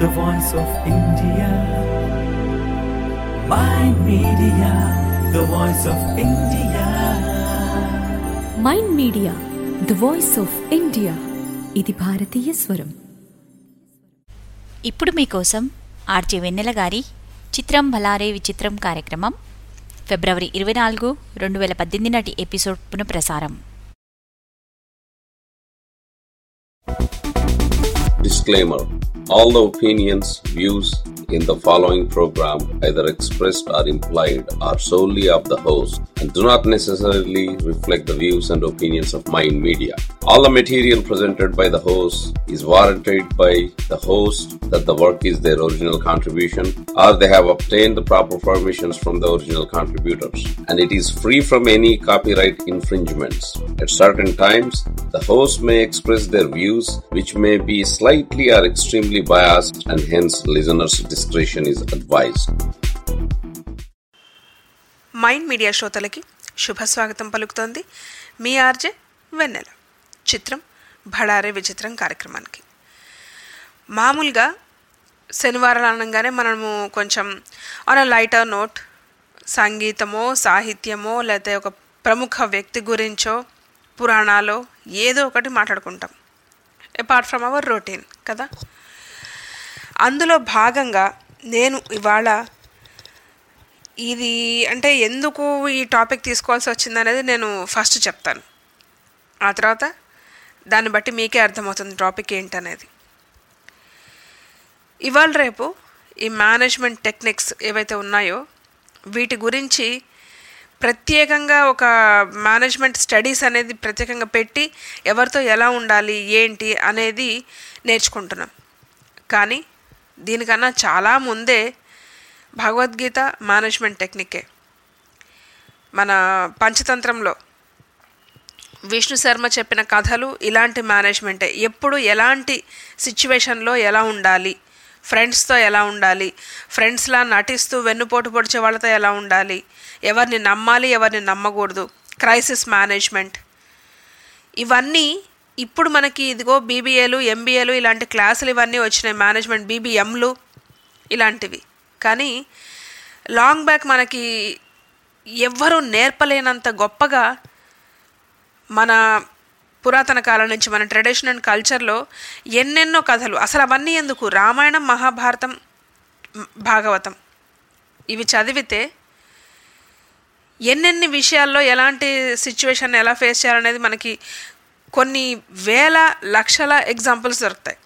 the voice of India. Mind Media, the voice of India. Mind Media the voice of India ఇది భారతీయ స్వరం ఇప్పుడు మీకోసం RJ వెన్నెల గారి చిత్రం భలారే విచిత్రం కార్యక్రమం ఫిబ్రవరి ఇరవై నాలుగు రెండు వేల పద్దెనిమిది నాటి ఎపిసోడ్ పునఃప్రసారం Disclaimer All the opinions, views in the following program, either expressed or implied, are solely of the host and do not necessarily reflect the views and opinions of Mind Media. All the material presented by the host is warranted by the host that the work is their original contribution or they have obtained the proper permissions from the original contributors and it is free from any copyright infringements. At certain times, the host may express their views which may be slightly or extremely biased and hence listeners' discretion is advised. Mind Media శ్రోతలకి శుభస్వాగతం పలుకుతోంది మీ RJ వెన్నెల చిత్రం భడారే విచిత్రం కార్యక్రమానికి మామూలుగా శనివారం అనగానే మనము కొంచెం ఆన్ అ లైటర్ నోట్ సంగీతమో సాహిత్యమో లేకపోతే ఒక ప్రముఖ వ్యక్తి గురించో పురాణాలో ఏదో ఒకటి మాట్లాడుకుంటాం అపార్ట్ ఫ్రమ్ అవర్ రొటీన్ కదా అందులో భాగంగా నేను ఇవాళ ఇది అంటే ఎందుకు ఈ టాపిక్ తీసుకోవాల్సి వచ్చింది అనేది నేను ఫస్ట్ చెప్తాను ఆ తర్వాత దాన్ని బట్టి మీకే అర్థమవుతుంది టాపిక్ ఏంటనేది ఇవాళ రేపు ఈ మేనేజ్మెంట్ టెక్నిక్స్ ఏవైతే ఉన్నాయో వీటి గురించి ప్రత్యేకంగా ఒక మేనేజ్మెంట్ స్టడీస్ అనేది ప్రత్యేకంగా పెట్టి ఎవరితో ఎలా ఉండాలి ఏంటి అనేది నేర్చుకుంటున్నాం కానీ దీనికన్నా చాలా ముందే భగవద్గీత మేనేజ్మెంట్ టెక్నికే మన పంచతంత్రంలో విష్ణు శర్మ చెప్పిన కథలు ఇలాంటి మేనేజ్మెంటే ఎప్పుడు ఎలాంటి సిచ్యువేషన్లో ఎలా ఉండాలి ఫ్రెండ్స్తో ఎలా ఉండాలి ఫ్రెండ్స్లా నటిస్తూ వెన్నుపోటు పొడిచే వాళ్ళతో ఎలా ఉండాలి ఎవరిని నమ్మాలి ఎవరిని నమ్మకూడదు క్రైసిస్ మేనేజ్మెంట్ ఇవన్నీ ఇప్పుడు మనకి ఇదిగో బీబీఏలు ఎంబీఏలు ఇలాంటి క్లాసులు ఇవన్నీ వచ్చినాయి మేనేజ్మెంట్ బీబీఎంలు ఇలాంటివి కానీ లాంగ్ బ్యాక్ మనకి ఎవ్వరూ నేర్పలేనంత గొప్పగా మన పురాతన కాలం నుంచి మన ట్రెడిషన్ అండ్ కల్చర్లో ఎన్నెన్నో కథలు అసలు అవన్నీ ఎందుకు రామాయణం మహాభారతం మ్, భాగవతం ఇవి చదివితే ఎన్నెన్ని విషయాల్లో ఎలాంటి సిచ్యువేషన్ ఎలా ఫేస్ చేయాలనేది మనకి కొన్ని వేల లక్షల ఎగ్జాంపుల్స్ దొరుకుతాయి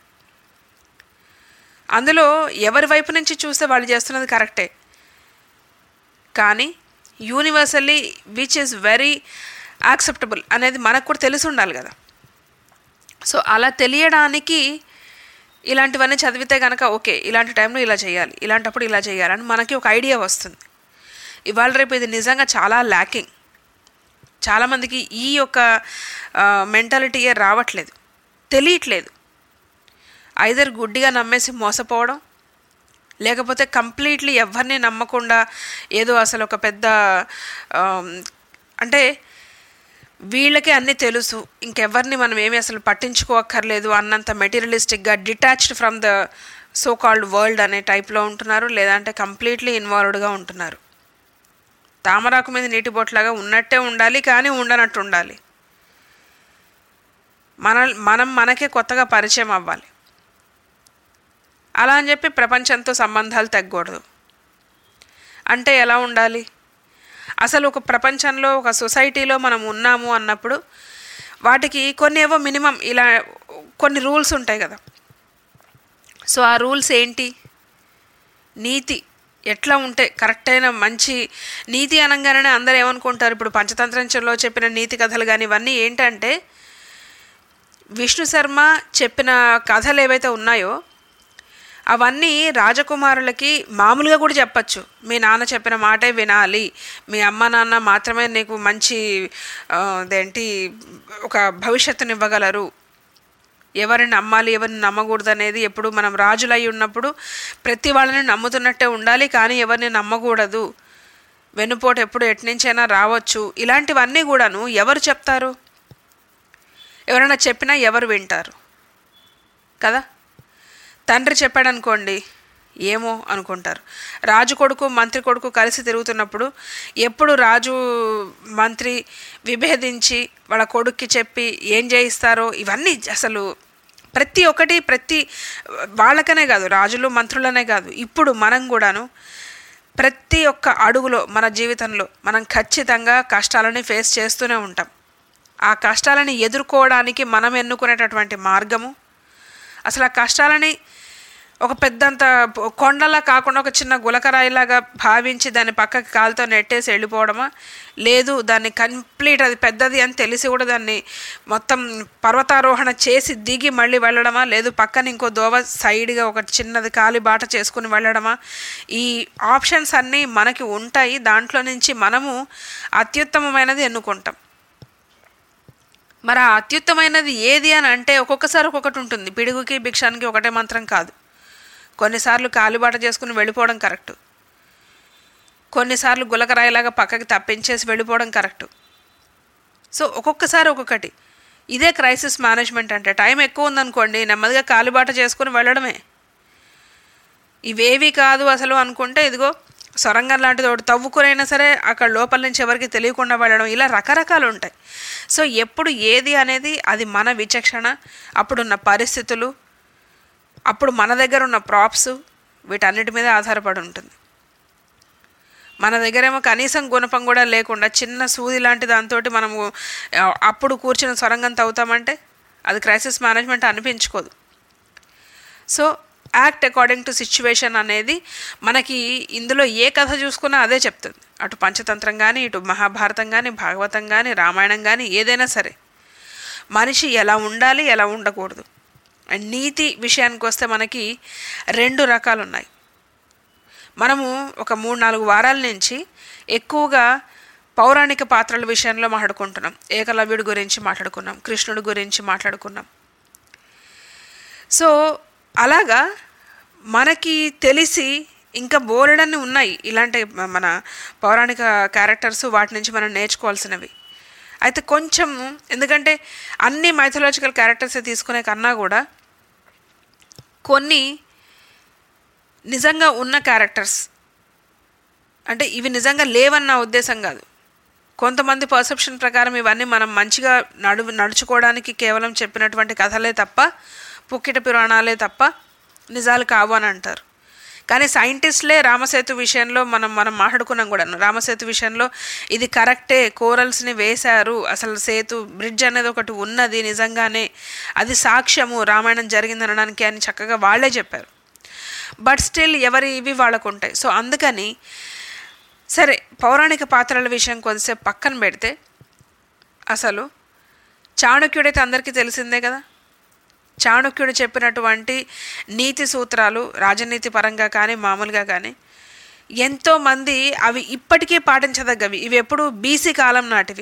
అందులో ఎవరి వైపు నుంచి చూస్తే వాళ్ళు చేస్తున్నది కరెక్టే కానీ universally which is very acceptable అనేది మనకు కూడా తెలిసి ఉండాలి కదా సో అలా తెలియడానికి ఇలాంటివన్నీ చదివితే కనుక ఓకే ఇలాంటి టైంలో ఇలా చేయాలి ఇలాంటప్పుడు ఇలా చేయాలని మనకి ఒక ఐడియా వస్తుంది ఇవాళ రేపు ఇది నిజంగా చాలా ల్యాకింగ్ చాలామందికి ఈ యొక్క మెంటాలిటీయే రావట్లేదు తెలియట్లేదు ఐదర్ గుడ్డిగా నమ్మేసి మోసపోవడం లేకపోతే కంప్లీట్లీ ఎవరిని నమ్మకుండా ఏదో అసలు ఒక పెద్ద ఆమ్, అంటే వీళ్ళకే అన్నీ తెలుసు ఇంకెవరిని మనం ఏమీ అసలు పట్టించుకోక్కర్లేదు అన్నంత మెటీరియలిస్టిక్గా detached from the so called world అనే టైప్లో ఉంటున్నారు లేదంటే కంప్లీట్లీ ఇన్వాల్వ్డ్గా ఉంటున్నారు తామరాకు మీద నీటి బొట్లాగా ఉన్నట్టే ఉండాలి కానీ ఉండనట్టు ఉండాలి మన మనం మనకే కొత్తగా పరిచయం అవ్వాలి అలా అని చెప్పి ప్రపంచంతో సంబంధాలు తగ్గకూడదు అంటే ఎలా ఉండాలి అసలు ఒక ప్రపంచంలో ఒక సొసైటీలో మనం ఉన్నాము అన్నప్పుడు వాటికి కొన్ని ఏవో మినిమం ఇలా కొన్ని రూల్స్ ఉంటాయి కదా సో ఆ రూల్స్ ఏంటి నీతి ఎట్లా ఉంటే కరెక్ట్ అయిన మంచి నీతి అనగానే అందరూ ఏమనుకుంటారు ఇప్పుడు పంచతంత్రంలో చెప్పిన నీతి కథలు కానీ ఇవన్నీ ఏంటంటే విష్ణు శర్మ చెప్పిన కథలు ఏవైతే ఉన్నాయో అవన్నీ రాజకుమారులకి మామూలుగా కూడా చెప్పచ్చు మీ నాన్న చెప్పిన మాటే వినాలి మీ అమ్మ నాన్న మాత్రమే నీకు మంచి ఆ, అదేంటి ఒక భవిష్యత్తుని ఇవ్వగలరు ఎవరిని నమ్మాలి ఎవరిని నమ్మకూడదు అనేది ఎప్పుడు మనం రాజులై ఉన్నప్పుడు ప్రతి వాళ్ళని నమ్ముతున్నట్టే ఉండాలి కానీ ఎవరిని నమ్మకూడదు వెన్నుపోటు ఎప్పుడు ఎట్నుంచైనా రావచ్చు ఇలాంటివన్నీ కూడాను ఎవరు చెప్తారు ఎవరైనా చెప్పినా ఎవరు వింటారు కదా తండ్రి చెప్పాడు అనుకోండి ఏమో అనుకుంటారు రాజు కొడుకు మంత్రి కొడుకు కలిసి తిరుగుతున్నప్పుడు ఎప్పుడు రాజు మంత్రి విభేదించి వాళ్ళ కొడుక్కి చెప్పి ఏం చేయిస్తారో ఇవన్నీ అసలు ప్రతి ఒక్కటి ప్రతి వాళ్ళకనే కాదు రాజులు మంత్రులనే కాదు ఇప్పుడు మనం కూడాను ప్రతి ఒక్క అడుగులో మన జీవితంలో మనం ఖచ్చితంగా కష్టాలని ఫేస్ చేస్తూనే ఉంటాం ఆ కష్టాలని ఎదుర్కోవడానికి మనం ఎన్నుకునేటటువంటి మార్గము అసలు ఆ కష్టాలని ఒక పెద్దంత కొండలా కాకుండా ఒక చిన్న గులకరాయిలాగా భావించి దాన్ని పక్కకి కాలుతో నెట్టేసి వెళ్ళిపోవడమా లేదు దాన్ని కంప్లీట్ అది పెద్దది అని తెలిసి కూడా దాన్ని మొత్తం పర్వతారోహణ చేసి దిగి మళ్ళీ వెళ్ళడమా లేదు పక్కన ఇంకో దోవ సైడ్గా ఒక చిన్నది కాలి బాట చేసుకుని వెళ్ళడమా ఈ ఆప్షన్స్ అన్నీ మనకి ఉంటాయి దాంట్లో నుంచి మనము అత్యుత్తమమైనది ఎన్నుకుంటాం మరి ఆ అత్యుత్తమైనది ఏది అని అంటే ఒక్కొక్కసారి ఒక్కొక్కటి ఉంటుంది పిడుగుకి భిక్షానికి ఒకటే మంత్రం కాదు కొన్నిసార్లు కాలుబాట చేసుకుని వెళ్ళిపోవడం కరెక్టు కొన్నిసార్లు గులకరాయిలాగా పక్కకి తప్పించేసి వెళ్ళిపోవడం కరెక్టు సో ఒక్కొక్కసారి ఒక్కొక్కటి ఇదే క్రైసిస్ మేనేజ్మెంట్ అంటే టైం ఎక్కువ ఉందనుకోండి నెమ్మదిగా కాలుబాట చేసుకుని వెళ్ళడమే ఇవేవి కాదు అసలు అనుకుంటే ఇదిగో సొరంగం లాంటిది ఒకటి తవ్వుకునైనా సరే అక్కడ లోపల నుంచి ఎవరికి తెలియకుండా వెళ్ళడం ఇలా రకరకాలు ఉంటాయి సో ఎప్పుడు ఏది అనేది అది మన విచక్షణ అప్పుడున్న పరిస్థితులు అప్పుడు మన దగ్గర ఉన్న ప్రాప్స్ వీటన్నిటి మీద ఆధారపడి ఉంటుంది మన దగ్గరేమో కనీసం గుణపం కూడా లేకుండా చిన్న సూది లాంటి దాంతో మనము ఆ, అప్పుడు కూర్చుని సొరంగం తవ్వుతామంటే అది క్రైసిస్ మేనేజ్మెంట్ అనిపించుకోదు so act according to situation అనేది మనకి ఇందులో ఏ కథ చూసుకున్నా అదే చెప్తుంది అటు పంచతంత్రం కానీ ఇటు మహాభారతం కానీ భాగవతం కానీ రామాయణం కానీ ఏదైనా సరే మనిషి ఎలా ఉండాలి ఎలా ఉండకూడదు అండ్ నీతి విషయానికి వస్తే మనకి రెండు రకాలు ఉన్నాయి మనము ఒక మూడు నాలుగు వారాల నుంచి ఎక్కువగా పౌరాణిక పాత్రల విషయంలో మాట్లాడుకుంటున్నాం ఏకలవ్యుడి గురించి మాట్లాడుకున్నాం కృష్ణుడి గురించి మాట్లాడుకున్నాం సో అలాగా మనకి తెలిసి ఇంకా బోలెడన్ని ఉన్నాయి ఇలాంటి మ- మన పౌరాణిక క్యారెక్టర్స్ వాటి నుంచి మనం నేర్చుకోవాల్సినవి అయితే కొంచెం ఎందుకంటే అన్ని మైథలాజికల్ క్యారెక్టర్స్ తీసుకునే కన్నా కూడా కొన్ని నిజంగా ఉన్న క్యారెక్టర్స్ అంటే ఇవి నిజంగా లేవన్న ఉద్దేశం కాదు కొంతమంది పర్సెప్షన్ ప్రకారం ఇవన్నీ మనం మంచిగా నడు నడుచుకోవడానికి కేవలం చెప్పినటువంటి కథలే తప్ప పుక్కిట పురాణాలే తప్ప నిజాలు కావు అని అంటారు కానీ సైంటిస్ట్లే రామసేతు విషయంలో మనం మనం మాట్లాడుకున్నాం కూడా రామసేతు విషయంలో ఇది కరెక్టే కోరల్స్ని వేశారు అసలు సేతు బ్రిడ్జ్ అనేది ఒకటి ఉన్నది నిజంగానే అది సాక్ష్యము రామాయణం జరిగిందనడానికి అని చక్కగా వాళ్ళే చెప్పారు బట్ స్టిల్ ఎవరి ఇవి వాళ్ళకు ఉంటాయి సో అందుకని సరే పౌరాణిక పాత్రల విషయం కొద్దిసేపు పక్కన పెడితే అసలు చాణక్యుడైతే అందరికీ తెలిసిందే కదా చాణక్యుడు చెప్పినటువంటి నీతి సూత్రాలు రాజనీతి పరంగా కానీ మామూలుగా కానీ ఎంతోమంది అవి ఇప్పటికీ పాటించదగ్గవి ఇవి ఎప్పుడు బీసీ కాలం నాటివి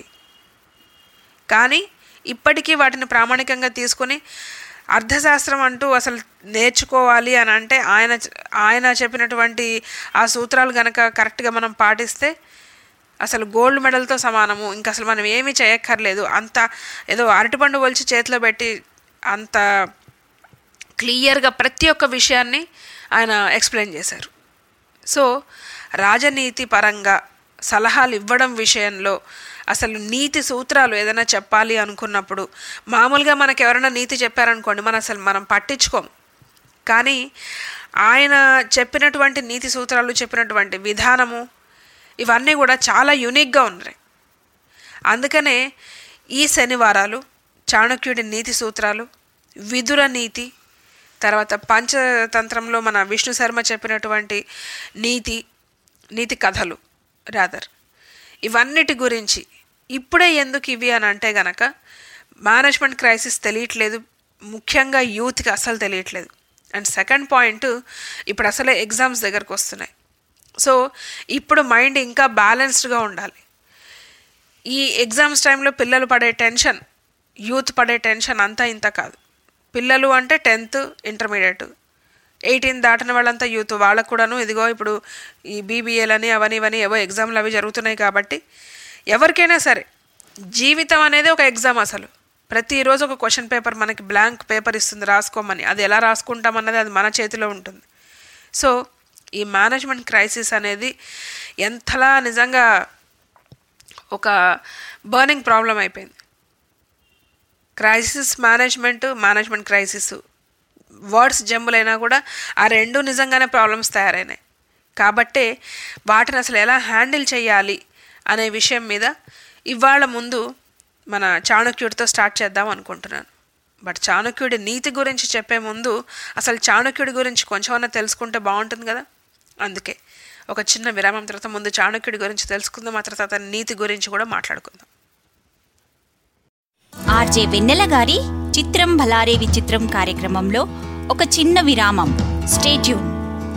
కానీ ఇప్పటికీ వాటిని ప్రామాణికంగా తీసుకుని అర్థశాస్త్రం అంటూ అసలు నేర్చుకోవాలి అని అంటే ఆయన ఆయన చెప్పినటువంటి ఆ సూత్రాలు గనక కరెక్ట్గా మనం పాటిస్తే అసలు గోల్డ్ మెడల్తో సమానము ఇంకా అసలు మనం ఏమీ చేయక్కర్లేదు అంత ఏదో అరటిపండు ఒలిచి చేతిలో పెట్టి అంత క్లియర్గా ప్రతి ఒక్క విషయాన్ని ఆయన ఎక్స్ప్లెయిన్ చేశారు సో రాజనీతి పరంగా సలహాలు ఇవ్వడం విషయంలో అసలు నీతి సూత్రాలు ఏదైనా చెప్పాలి అనుకున్నప్పుడు మామూలుగా మనకు ఎవరైనా నీతి చెప్పారనుకోండి మనం అసలు మనం పట్టించుకోము కానీ ఆయన చెప్పినటువంటి నీతి సూత్రాలు చెప్పినటువంటి విధానము ఇవన్నీ కూడా చాలా యూనిక్గా ఉన్నాయి అందుకనే ఈ శనివారాలు చాణక్యుడి నీతి సూత్రాలు విదుర నీతి తర్వాత పంచతంత్రంలో మన విష్ణు శర్మ చెప్పినటువంటి నీతి నీతి కథలు రాదర్ ఇవన్నిటి గురించి ఇప్పుడే ఎందుకు ఇవి అని అంటే గనక మేనేజ్మెంట్ క్రైసిస్ తెలియట్లేదు ముఖ్యంగా యూత్కి అసలు తెలియట్లేదు అండ్ సెకండ్ పాయింట్ ఇప్పుడు అసలే ఎగ్జామ్స్ దగ్గరకు వస్తున్నాయి సో ఇప్పుడు మైండ్ ఇంకా బ్యాలెన్స్డ్గా ఉండాలి ఈ ఎగ్జామ్స్ టైంలో పిల్లలు పడే టెన్షన్ యూత్ పడే టెన్షన్ అంతా ఇంత కాదు పిల్లలు అంటే టెన్త్ ఇంటర్మీడియట్ ఎయిటీన్ దాటిన వాళ్ళంతా యూత్ వాళ్ళకు కూడాను ఇదిగో ఇప్పుడు ఈ బీబీఏలని అవని ఇవని ఏవో ఎగ్జామ్లు అవి జరుగుతున్నాయి కాబట్టి ఎవరికైనా సరే జీవితం అనేది ఒక ఎగ్జామ్ అసలు ప్రతిరోజు ఒక క్వశ్చన్ పేపర్ మనకి బ్లాంక్ పేపర్ ఇస్తుంది రాసుకోమని అది ఎలా రాసుకుంటాం అన్నది అది మన చేతిలో ఉంటుంది సో ఈ మేనేజ్మెంట్ క్రైసిస్ అనేది ఎంతలా నిజంగా ఒక బర్నింగ్ ప్రాబ్లం అయిపోయింది crisis management management crisis words జంబులైనా కూడా ఆ రెండు నిజంగానే ప్రాబ్లమ్స్ తయారైనాయి కాబట్టే వాటిని అసలు ఎలా హ్యాండిల్ చేయాలి అనే విషయం మీద ఇవాళ ముందు మన చాణక్యుడితో స్టార్ట్ చేద్దాం అనుకుంటున్నాను బట్ చాణక్యుడి నీతి గురించి చెప్పే ముందు అసలు చాణక్యుడి గురించి కొంచెమన్నా తెలుసుకుంటే బాగుంటుంది కదా అందుకే ఒక చిన్న విరామం తర్వాత ముందు చాణక్యుడి గురించి తెలుసుకుందాం ఆ తర్వాత నీతి గురించి కూడా మాట్లాడుకుందాం ఆర్జే వెన్నెల గారి చిత్రం భలారే విచిత్రం కార్యక్రమంలో ఒక చిన్న విరామం stay tune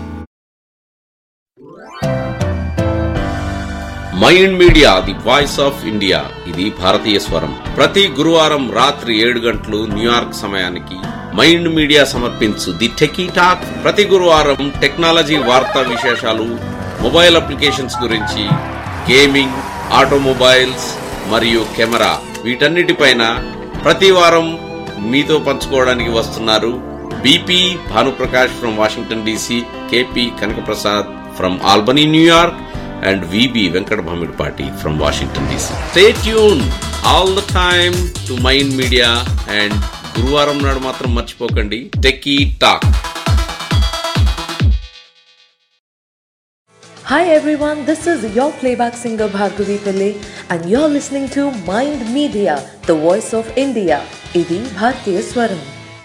Mind Media the voice of India ఇది భారతీయ స్వరం ప్రతి గురువారం రాత్రి ఏడు గంటలు న్యూయార్క్ సమయానికి మైండ్ మీడియా సమర్పించు ది టెకీ టాక్ ప్రతి గురువారం టెక్నాలజీ వార్తా విశేషాలు మొబైల్ అప్లికేషన్స్ గురించి గేమింగ్ ఆటోమొబైల్స్ మరియు కెమెరా వీటన్నిటిపైన ప్రతి వారం మీతో పంచుకోవడానికి వస్తున్నారు BP Bhanuprakash from Washington DC KP Kanakaprasad from Albany New York and VB Venkat Bhamidpati from Washington DC. Stay tuned all the time to Mind Media and గురువారం నాడు మాత్రం మర్చిపోకండి techie talk Hi everyone, this is your playback singer Bhargavi Pillai and you're listening to Mind Media, the voice of India. Idi Bhartiya Swaram.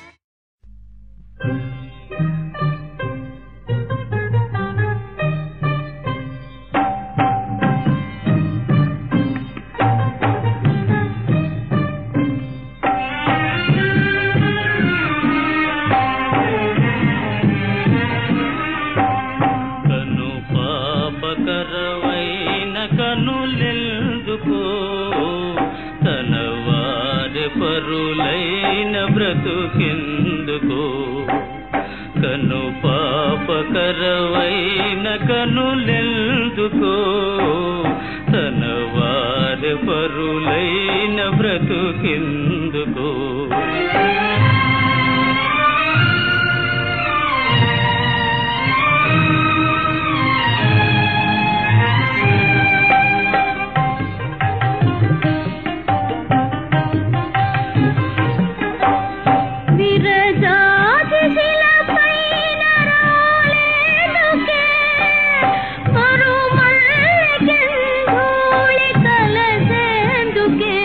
కను పాపకరవైన కనులెందుకో తన వారి పరులైన బ్రతుకెందుకో కను పాపకరవైన కనులెందుకో తన వారి పరులైన బ్రతుకెందుకో విరజాజి శిలపైన రాలేనుకే, మరుమల్లెకెంధూళి కలసేందుకే.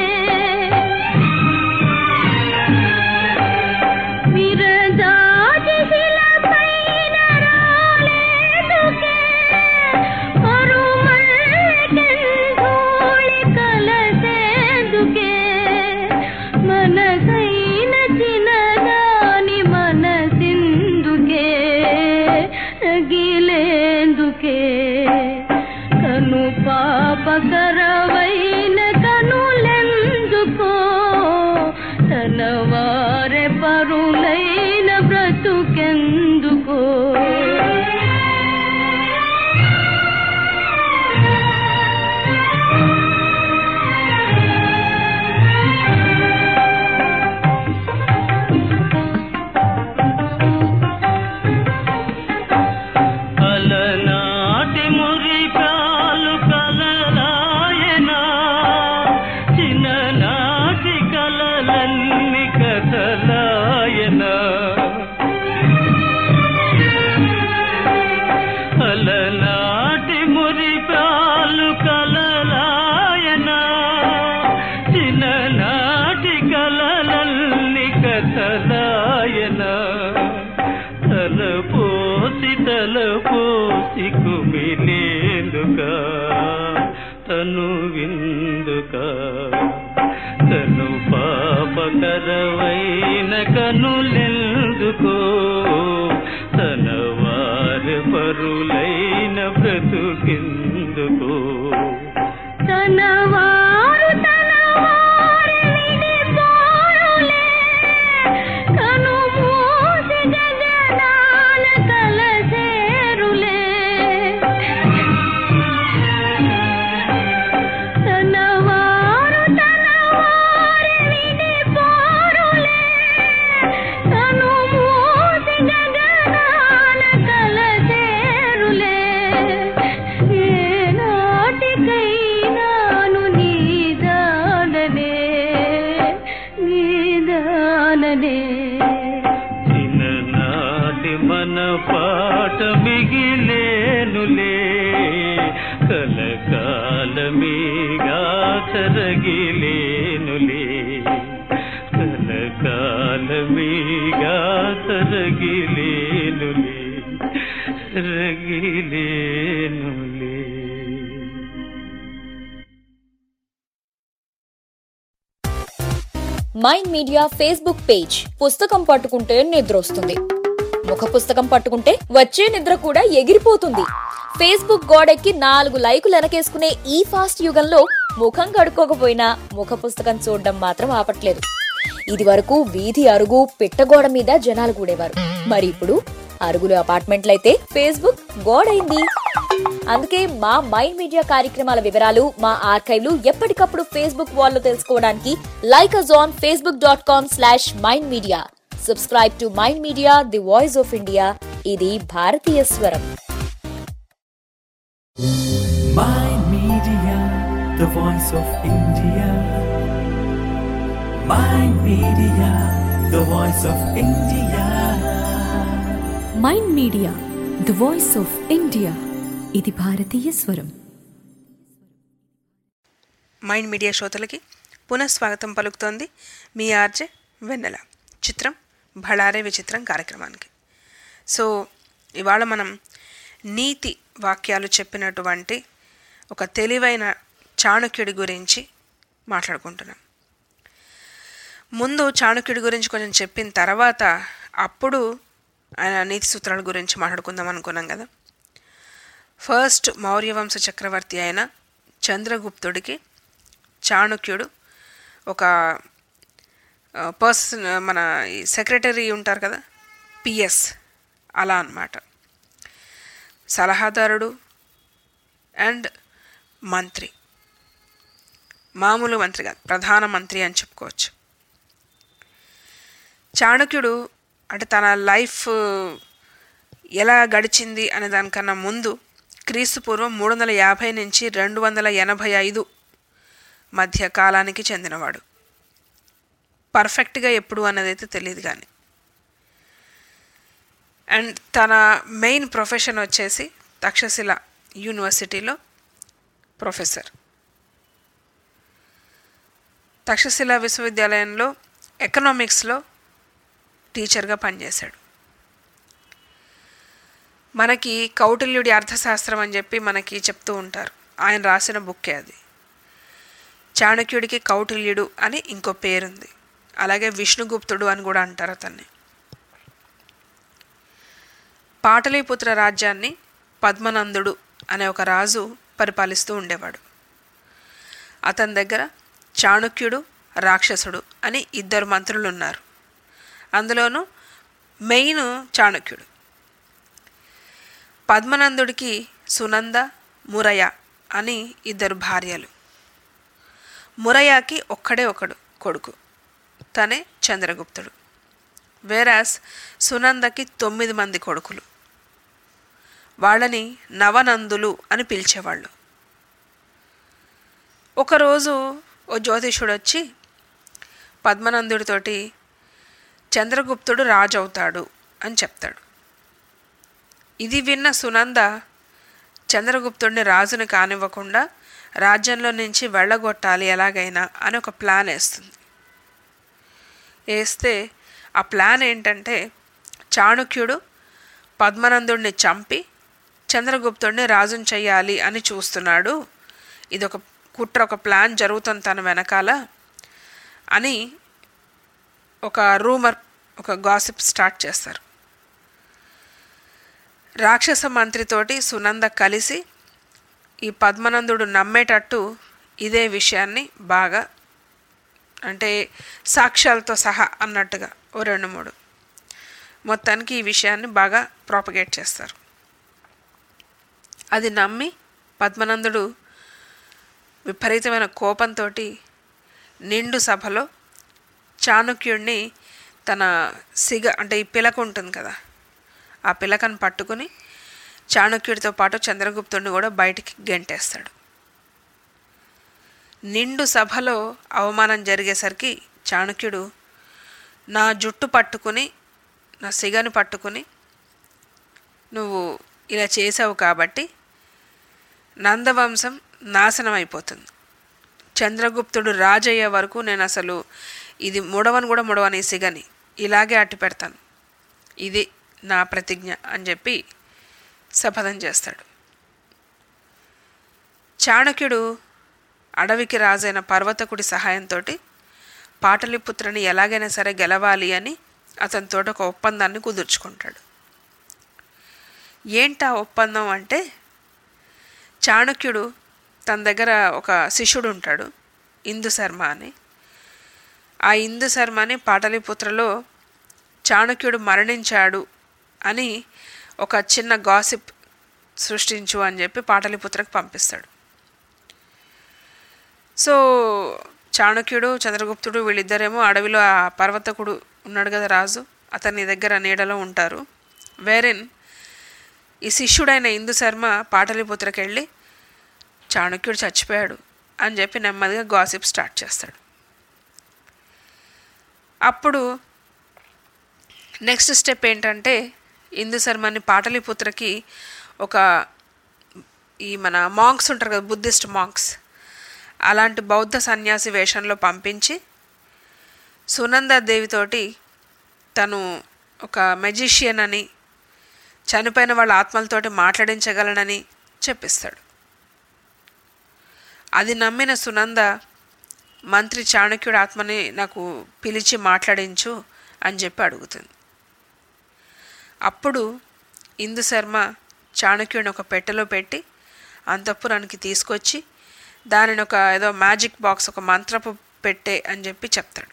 విరజాజి శిలపైన రాలేనుకే, మరుమల్లెకెంధూళి కలసేందుకే. మనసైన చిన్నదాని మనసిందుకే గిలేందుకే కను పాపకరవైన కనులెందుకో తన వారె పరులైన బ్రతుకెందుకో అలనాటి మురికాలు కలలాయనా చిన్ననాటి కలలన్ని కథలాయనా అలనాటి మురికాలు కలలాయనా చిన్ననాటి కలలన్ని కథలాయనా తలపోసి తలపోసి కుమిలేందుక తను విందుక తను పాపకరవైన కనులెందుకో తన వారి పరులైన బ్రతుకెందుకో తన వారు తన వారి విడిపోరులే కను మూసి గగనాన కలసేరులే తన వారు తన వారి విడిపోరులే రగిలేనులే కలకాలమేగా కరగిలేనులే కలకాలమేగా కరగిలేనులే రగిలేనులే మైండ్ మీడియా ఫేస్బుక్ పేజ్ పుస్తకం పట్టుకుంటే నిద్ర వస్తుంది ముఖ పుస్తకం పట్టుకుంటే వచ్చే నిద్ర కూడా ఎగిరిపోతుంది ఫేస్బుక్ గోడెక్కి నాలుగు లైకులు వెనకేసుకునే ఈ ఫాస్ట్ యుగంలో ముఖం కడుక్కోకపోయినా ముఖ పుస్తకం చూడడం మాత్రం ఆపట్లేదు ఇది వరకు వీధి అరుగు పిట్టగోడ మీద జనాలు కూడేవారు మరి ఇప్పుడు అరుగులు అపార్ట్మెంట్లయితే ఫేస్బుక్ గోడైంది అందుకే మా మైండ్ మీడియా కార్యక్రమాల వివరాలు మా ఆర్కైవ్లు ఎప్పటికప్పుడు ఫేస్బుక్ వాల్లో తెలుసుకోవడానికి like us on Facebook dot com slash Mind Media subscribe to Mind Media the voice of India ఇది భారతీయ స్వరం Mind Media, the voice of India. Mind Media, the voice of India. Mind Media the voice of India ఇది భారతీయ స్వరం mind Media శ్రోతలకి పునఃస్వాగతం పలుకుతోంది మీ RJ వెన్నెల చిత్రం భళారే విచిత్రం కార్యక్రమానికి సో ఇవాళ మనం నీతి వాక్యాలు చెప్పినటువంటి ఒక తెలివైన చాణక్యుడి గురించి మాట్లాడుకుంటున్నాం ముందు చాణక్యుడి గురించి కొంచెం చెప్పిన తర్వాత అప్పుడు ఆయన నీతి సూత్రాల గురించి మాట్లాడుకుందాం అనుకున్నాం కదా ఫస్ట్ మౌర్యవంశ చక్రవర్తి అయిన చంద్రగుప్తుడికి చాణక్యుడు ఒక పర్సన్ మన ఈ సెక్రటరీ ఉంటారు కదా పిఎస్ అలా అన్నమాట సలహాదారుడు అండ్ మంత్రి మామూలు మంత్రి కాదు ప్రధానమంత్రి అని చెప్పుకోవచ్చు చాణక్యుడు అంటే తన లైఫ్ ఎలా గడిచింది అనే దానికన్నా ముందు క్రీస్తు పూర్వం మూడు వందల యాభై నుంచి రెండు వందల ఎనభై ఐదు మధ్య కాలానికి చెందినవాడు పర్ఫెక్ట్గా ఎప్పుడు అన్నది అయితే తెలియదు కానీ అండ్ తన మెయిన్ ప్రొఫెషన్ వచ్చేసి తక్షశిల యూనివర్సిటీలో ప్రొఫెసర్ తక్షశిల విశ్వవిద్యాలయంలో ఎకనామిక్స్లో టీచర్గా పనిచేశాడు మనకి కౌటిల్యుడి అర్థశాస్త్రం అని చెప్పి మనకి చెప్తూ ఉంటారు ఆయన రాసిన బుక్కే అది చాణక్యుడికి కౌటిల్యుడు అని ఇంకో పేరుంది అలాగే విష్ణుగుప్తుడు అని కూడా అంటారు అతన్ని పాటలీపుత్ర రాజ్యాన్ని పద్మనందుడు అనే ఒక రాజు పరిపాలిస్తూ ఉండేవాడు అతని దగ్గర చాణక్యుడు రాక్షసుడు అని ఇద్దరు మంత్రులు ఉన్నారు అందులోనూ మెయిన్ చాణక్యుడు పద్మనందుడికి సునంద మురయ అని ఇద్దరు భార్యలు మురయాకి ఒక్కడే ఒకడు కొడుకు తనే చంద్రగుప్తుడు వేరాస్ సునందకి తొమ్మిది మంది కొడుకులు వాళ్ళని నవనందులు అని పిలిచేవాళ్ళు ఒకరోజు ఓ జ్యోతిషుడు వచ్చి పద్మనందుడితోటి చంద్రగుప్తుడు రాజు అవుతాడు అని చెప్తాడు ఇది విన్న సునంద చంద్రగుప్తుడిని రాజుని కానివ్వకుండా రాజ్యంలో నుంచి వెళ్ళగొట్టాలి ఎలాగైనా అని ఒక ప్లాన్ వేస్తుంది వేస్తే ఆ ప్లాన్ ఏంటంటే చాణక్యుడు పద్మనందుడిని చంపి చంద్రగుప్తుడిని రాజుని చెయ్యాలి అని చూస్తున్నాడు ఇది ఒక కుట్ర ఒక ప్లాన్ జరుగుతుంది తన వెనకాల అని ఒక రూమర్ ఒక గాసిప్ స్టార్ట్ చేస్తారు రాక్షస మంత్రితోటి సునంద కలిసి ఈ పద్మనందుడు నమ్మేటట్టు ఇదే విషయాన్ని బాగా అంటే సాక్ష్యాలతో సహా అన్నట్టుగా ఓ రెండు మూడు మొత్తానికి ఈ విషయాన్ని బాగా ప్రాపగేట్ చేస్తారు అది నమ్మి పద్మనందుడు విపరీతమైన కోపంతో నిండు సభలో చాణక్యుడిని తన సిగ అంటే ఈ పిలక ఉంటుంది కదా ఆ పిలకను పట్టుకుని చాణక్యుడితో పాటు చంద్రగుప్తుడిని కూడా బయటికి గెంటేస్తాడు నిండు సభలో అవమానం జరిగేసరికి చాణక్యుడు నా జుట్టు పట్టుకుని నా సిగను పట్టుకుని నువ్వు ఇలా చేసావు కాబట్టి నందవంశం నాశనం అయిపోతుంది చంద్రగుప్తుడు రాజయ్యే వరకు నేను అసలు ఇది ముడవను కూడా ముడవని సిగని ఇలాగే అట్టి పెడతాను ఇది నా ప్రతిజ్ఞ అని చెప్పి శపథం చేస్తాడు చాణక్యుడు అడవికి రాజైన పర్వతకుడి సహాయంతో పాటలిపుత్రని ఎలాగైనా సరే గెలవాలి అని అతనితో ఒక ఒప్పందాన్ని కుదుర్చుకుంటాడు ఏంటా ఒప్పందం అంటే చాణక్యుడు తన దగ్గర ఒక శిష్యుడు ఉంటాడు ఇందు శర్మ అని ఆ ఇందు శర్మని పాటలిపుత్రలో చాణక్యుడు మరణించాడు అని ఒక చిన్న గాసిప్ సృష్టించు అని చెప్పి పాటలిపుత్రకు పంపిస్తాడు సో చాణక్యుడు చంద్రగుప్తుడు వీళ్ళిద్దరేమో అడవిలో ఆ పర్వతకుడు ఉన్నాడు కదా రాజు అతని దగ్గర నీడలో ఉంటారు వేరెన్ ఈ శిష్యుడైన ఇందు శర్మ పాటలిపుత్రకి వెళ్ళి చాణక్యుడు చచ్చిపోయాడు అని చెప్పి నెమ్మదిగా గాసిప్ స్టార్ట్ చేస్తాడు అప్పుడు నెక్స్ట్ స్టెప్ ఏంటంటే ఇందు శర్మని పాటలిపుత్రకి ఒక ఈ మన మాంక్స్ ఉంటారు కదా బుద్ధిస్ట్ మాంక్స్ అలాంటి బౌద్ధ సన్యాసి వేషంలో పంపించి సునంద దేవితోటి తను ఒక మెజిషియన్ అని చనిపోయిన వాళ్ళ ఆత్మలతోటి మాట్లాడించగలనని చెప్పిస్తాడు అది నమ్మిన సునంద మంత్రి చాణక్యుడి ఆత్మని నాకు పిలిచి మాట్లాడించు అని చెప్పి అడుగుతుంది అప్పుడు ఇందు శర్మ చాణక్యుడిని ఒక పెట్టెలో పెట్టి అంతఃపురానికి తీసుకొచ్చి దానిని ఒక ఏదో మ్యాజిక్ బాక్స్ ఒక మంత్రపు పెట్టే అని చెప్పి చెప్తాడు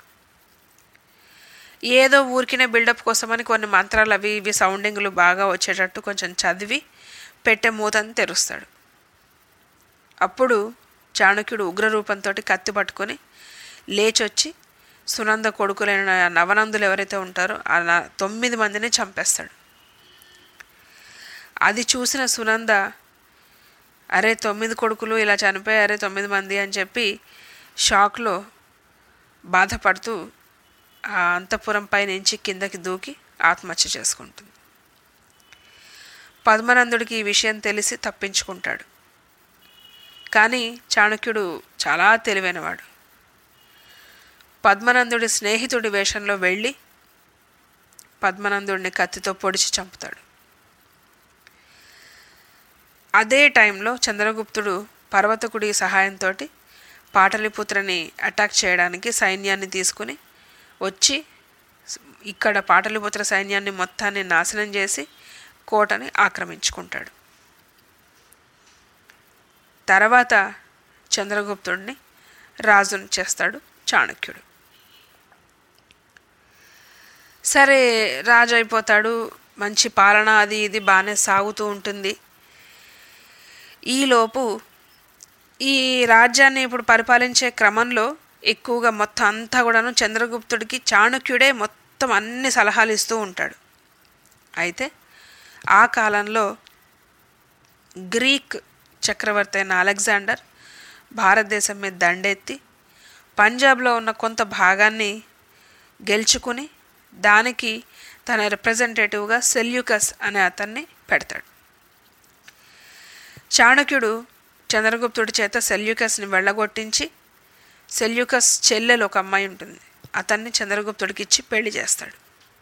ఏదో ఊరికినే బిల్డప్ కోసమని కొన్ని మంత్రాలు అవి ఇవి సౌండింగ్లు బాగా వచ్చేటట్టు కొంచెం చదివి పెట్టే మూతని తెరుస్తాడు అప్పుడు చాణక్యుడు ఉగ్రరూపంతో కత్తి పట్టుకొని లేచొచ్చి సునంద కొడుకులైన నవనందులు ఎవరైతే ఉంటారో ఆ న- తొమ్మిది మందిని చంపేస్తాడు అది చూసిన సునంద అరే తొమ్మిది కొడుకులు ఇలా చనిపోయారే తొమ్మిది మంది అని చెప్పి షాక్లో బాధపడుతూ ఆ అంతఃపురంపై నుంచి కిందకి దూకి ఆత్మహత్య చేసుకుంటుంది పద్మనందుడికి ఈ విషయం తెలిసి తప్పించుకుంటాడు కానీ చాణక్యుడు చాలా తెలివైనవాడు పద్మనందుడి స్నేహితుడి వేషంలో వెళ్ళి పద్మనందుడిని కత్తితో పొడిచి చంపుతాడు అదే టైంలో చంద్రగుప్తుడు పర్వతకుడి సహాయంతో పాటలిపుత్రని అటాక్ చేయడానికి సైన్యాన్ని తీసుకుని వచ్చి ఇక్కడ పాటలిపుత్ర సైన్యాన్ని మొత్తాన్ని నాశనం చేసి కోటని ఆక్రమించుకుంటాడు తర్వాత చంద్రగుప్తుడిని రాజుని చేస్తాడు చాణక్యుడు సరే రాజు అయిపోతాడు మంచి పాలన అది ఇది బాగానే సాగుతూ ఉంటుంది ఈలోపు ఈ రాజ్యాన్ని ఇప్పుడు పరిపాలించే క్రమంలో ఎక్కువగా మొత్తం అంతా కూడాను చంద్రగుప్తుడికి చాణక్యుడే మొత్తం అన్ని సలహాలు ఇస్తూ ఉంటాడు అయితే ఆ కాలంలో గ్రీక్ చక్రవర్తి అయిన అలెగ్జాండర్ భారతదేశం మీద దండెత్తి పంజాబ్లో ఉన్న కొంత భాగాన్ని గెలుచుకుని దానికి తన రిప్రజెంటేటివ్గా సెల్యూకస్ అనే అతన్ని పెడతాడు చాణక్యుడు చంద్రగుప్తుడి చేత సెల్యూకస్ని వెళ్ళగొట్టించి సెల్యూకస్ చెల్లెలు ఒక అమ్మాయి ఉంటుంది అతన్ని చంద్రగుప్తుడికి ఇచ్చి పెళ్లి చేస్తాడు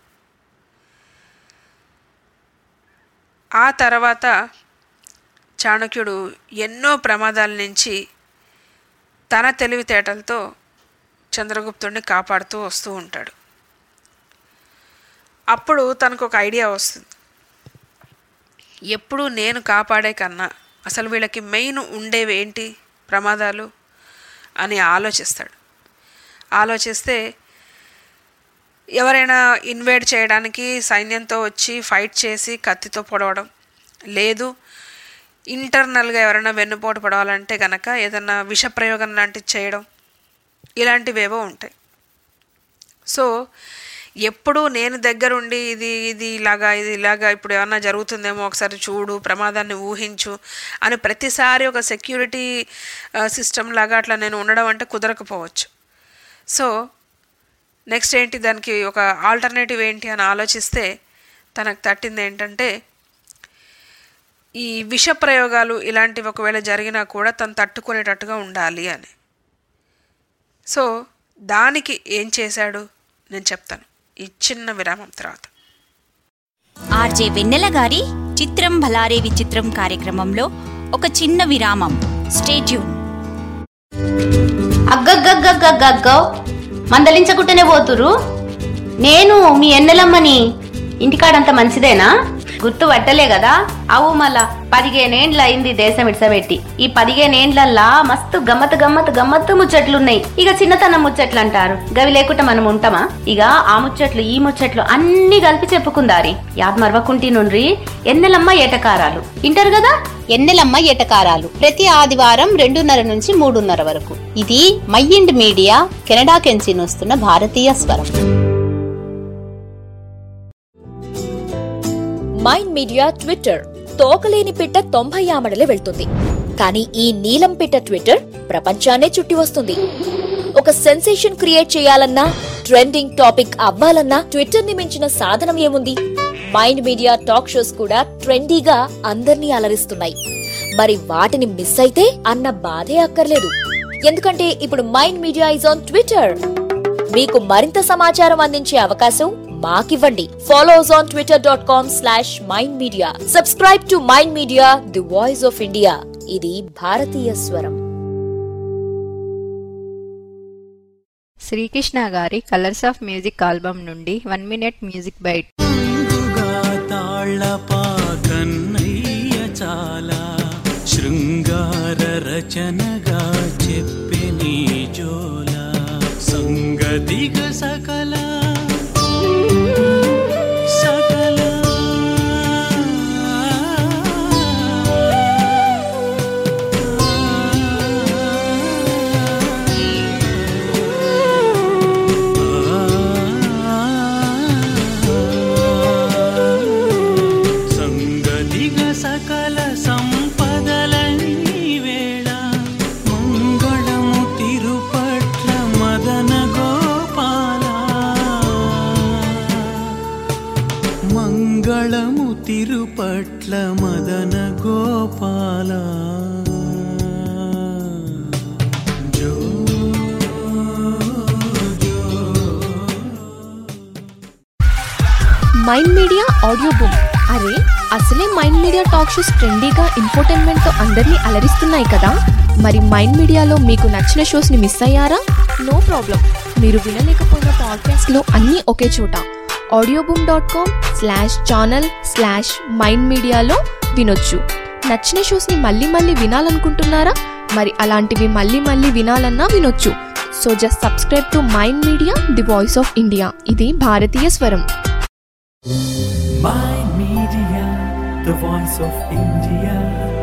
ఆ తర్వాత చాణక్యుడు ఎన్నో ప్రమాదాల నుంచి తన తెలివితేటలతో చంద్రగుప్తుడిని కాపాడుతూ వస్తూ ఉంటాడు అప్పుడు తనకు ఒక ఐడియా వస్తుంది ఎప్పుడు నేను కాపాడే కన్నా అసలు వీళ్ళకి మెయిన్ ఉండేవి ఏంటి ప్రమాదాలు అని ఆలోచిస్తాడు ఆలోచిస్తే ఎవరైనా ఇన్వేడ్ చేయడానికి సైన్యంతో వచ్చి ఫైట్ చేసి కత్తితో పొడవడం లేదు ఇంటర్నల్గా ఎవరైనా వెన్నుపోటు పడవాలంటే గనక ఏదైనా విషప్రయోగం లాంటిది చేయడం ఇలాంటివేవో ఉంటాయి సో ఎప్పుడు నేను దగ్గరుండి ఇది ఇది ఇలాగా ఇది ఇలాగా ఇప్పుడు ఏమన్నా జరుగుతుందేమో ఒకసారి చూడు ప్రమాదాన్ని ఊహించు అని ప్రతిసారి ఒక సెక్యూరిటీ సిస్టమ్ లాగా అట్లా నేను ఉండడం అంటే కుదరకపోవచ్చు సో నెక్స్ట్ ఏంటి దానికి ఒక ఆల్టర్నేటివ్ ఏంటి అని ఆలోచిస్తే తనకు తట్టింది ఏంటంటే ఈ విష ప్రయోగాలు ఇలాంటివి ఒకవేళ జరిగినా కూడా తను తట్టుకునేటట్టుగా ఉండాలి అని సో దానికి ఏం చేశాడు నేను చెప్తాను ఈ చిన్న విరామం తర్వాత ఆర్జే వెన్నెల గారి చిత్రం భలారే విచిత్రం కార్యక్రమంలో ఒక చిన్న విరామం స్టేట్యూన్ అగ్గగ్గగ్గగ్గగ్గో మందలించకుంటేనే పోతురు నేను మీ ఎన్నెలమ్మని ఇంటికాడంత మంచిదేనా గుర్తు పట్టలే కదా అవు మళ్ళా పదిహేనేండ్ల అయింది దేశం ఇడ్సబెట్టి ఈ పదిహేనేండ్లల్లా మస్తు గమ్మత్ గమ్మత్ గమ్మత్తు ముచ్చట్లున్నాయి ఇక చిన్నతనం ముచ్చట్లు అంటారు గవి లేకుండా మనం ఉంటామా ఇక ఆ ముచ్చట్లు ఈ ముచ్చట్లు అన్ని కలిపి చెప్పుకుందారి యాద్ మరవకుంటి నుండ్రి ఎన్నెలమ్మ ఏటకారాలు ఇంటారు కదా ఎన్నెలమ్మ ఎటకారాలు ప్రతి ఆదివారం రెండున్నర నుంచి మూడున్నర వరకు ఇది మైండ్ మీడియా కెనడా కెంచి వస్తున్న భారతీయ స్వరం మైండ్ మీడియా ట్విట్టర్ తోకలేని పిట్ట తొంభై ఆమడలే వెళ్తుంది కానీ ఈ నీలం పిట్ట ట్విట్టర్ ప్రపంచాన్నే చుట్టి వస్తుంది ఒక సెన్సేషన్ క్రియేట్ చేయాలన్నా ట్రెండింగ్ టాపిక్ అవ్వాలన్నా ట్విట్టర్ ని మించిన సాధనం ఏముంది మైండ్ మీడియా టాక్ షోస్ కూడా ట్రెండీగా అందర్నీ అలరిస్తున్నాయి మరి వాటిని మిస్ అయితే అన్న బాధే అక్కర్లేదు ఎందుకంటే ఇప్పుడు Mind Media is on Twitter మీకు మరింత సమాచారం అందించే అవకాశం మాకివ్వండి follow us on Twitter dot com slash Mind Media subscribe to Mind Media the voice of India ఇది భారతీయ స్వరం శ్రీకృష్ణ గారి కలర్స్ ఆఫ్ మ్యూజిక్ ఆల్బమ్ నుండి వన్ మినిట్ మ్యూజిక్ బైట్ తాళ్ళపా కన్నయ్య చాలా శృంగార రచనగా చెప్పిని జోల సంగతిగ సకల సకల సంగతిగ సకల సంపదలన్నీ వేళ మంగళము తిరుపట్ల మదన గోపాల మంగళము తిరుపట్ల మదన గోపాల జో మైండ్ మీడియా ఆడియో బుక్ అరే అసలే మైండ్ మీడియా టాక్ షోస్ ట్రెండీగా ఇన్ఫోటైన్మెంట్తో అందరినీ అలరిస్తున్నాయి కదా మరి మైండ్ మీడియాలో మీకు నచ్చిన షోస్ని మిస్ అయ్యారా నో ప్రాబ్లం మీరు వినలేకపోయిన పాడ్కాస్ట్లో అన్నీ ఒకే చోట audio boom dot com slash channel slash Mind మీడియాలో వినొచ్చు నచ్చిన షోస్ని మళ్ళీ మళ్ళీ వినాలనుకుంటున్నారా మరి అలాంటివి మళ్ళీ మళ్ళీ వినాలన్నా వినొచ్చు so just subscribe to Mind Media the voice of India ఇది భారతీయ స్వరం Mind Media, the voice of India.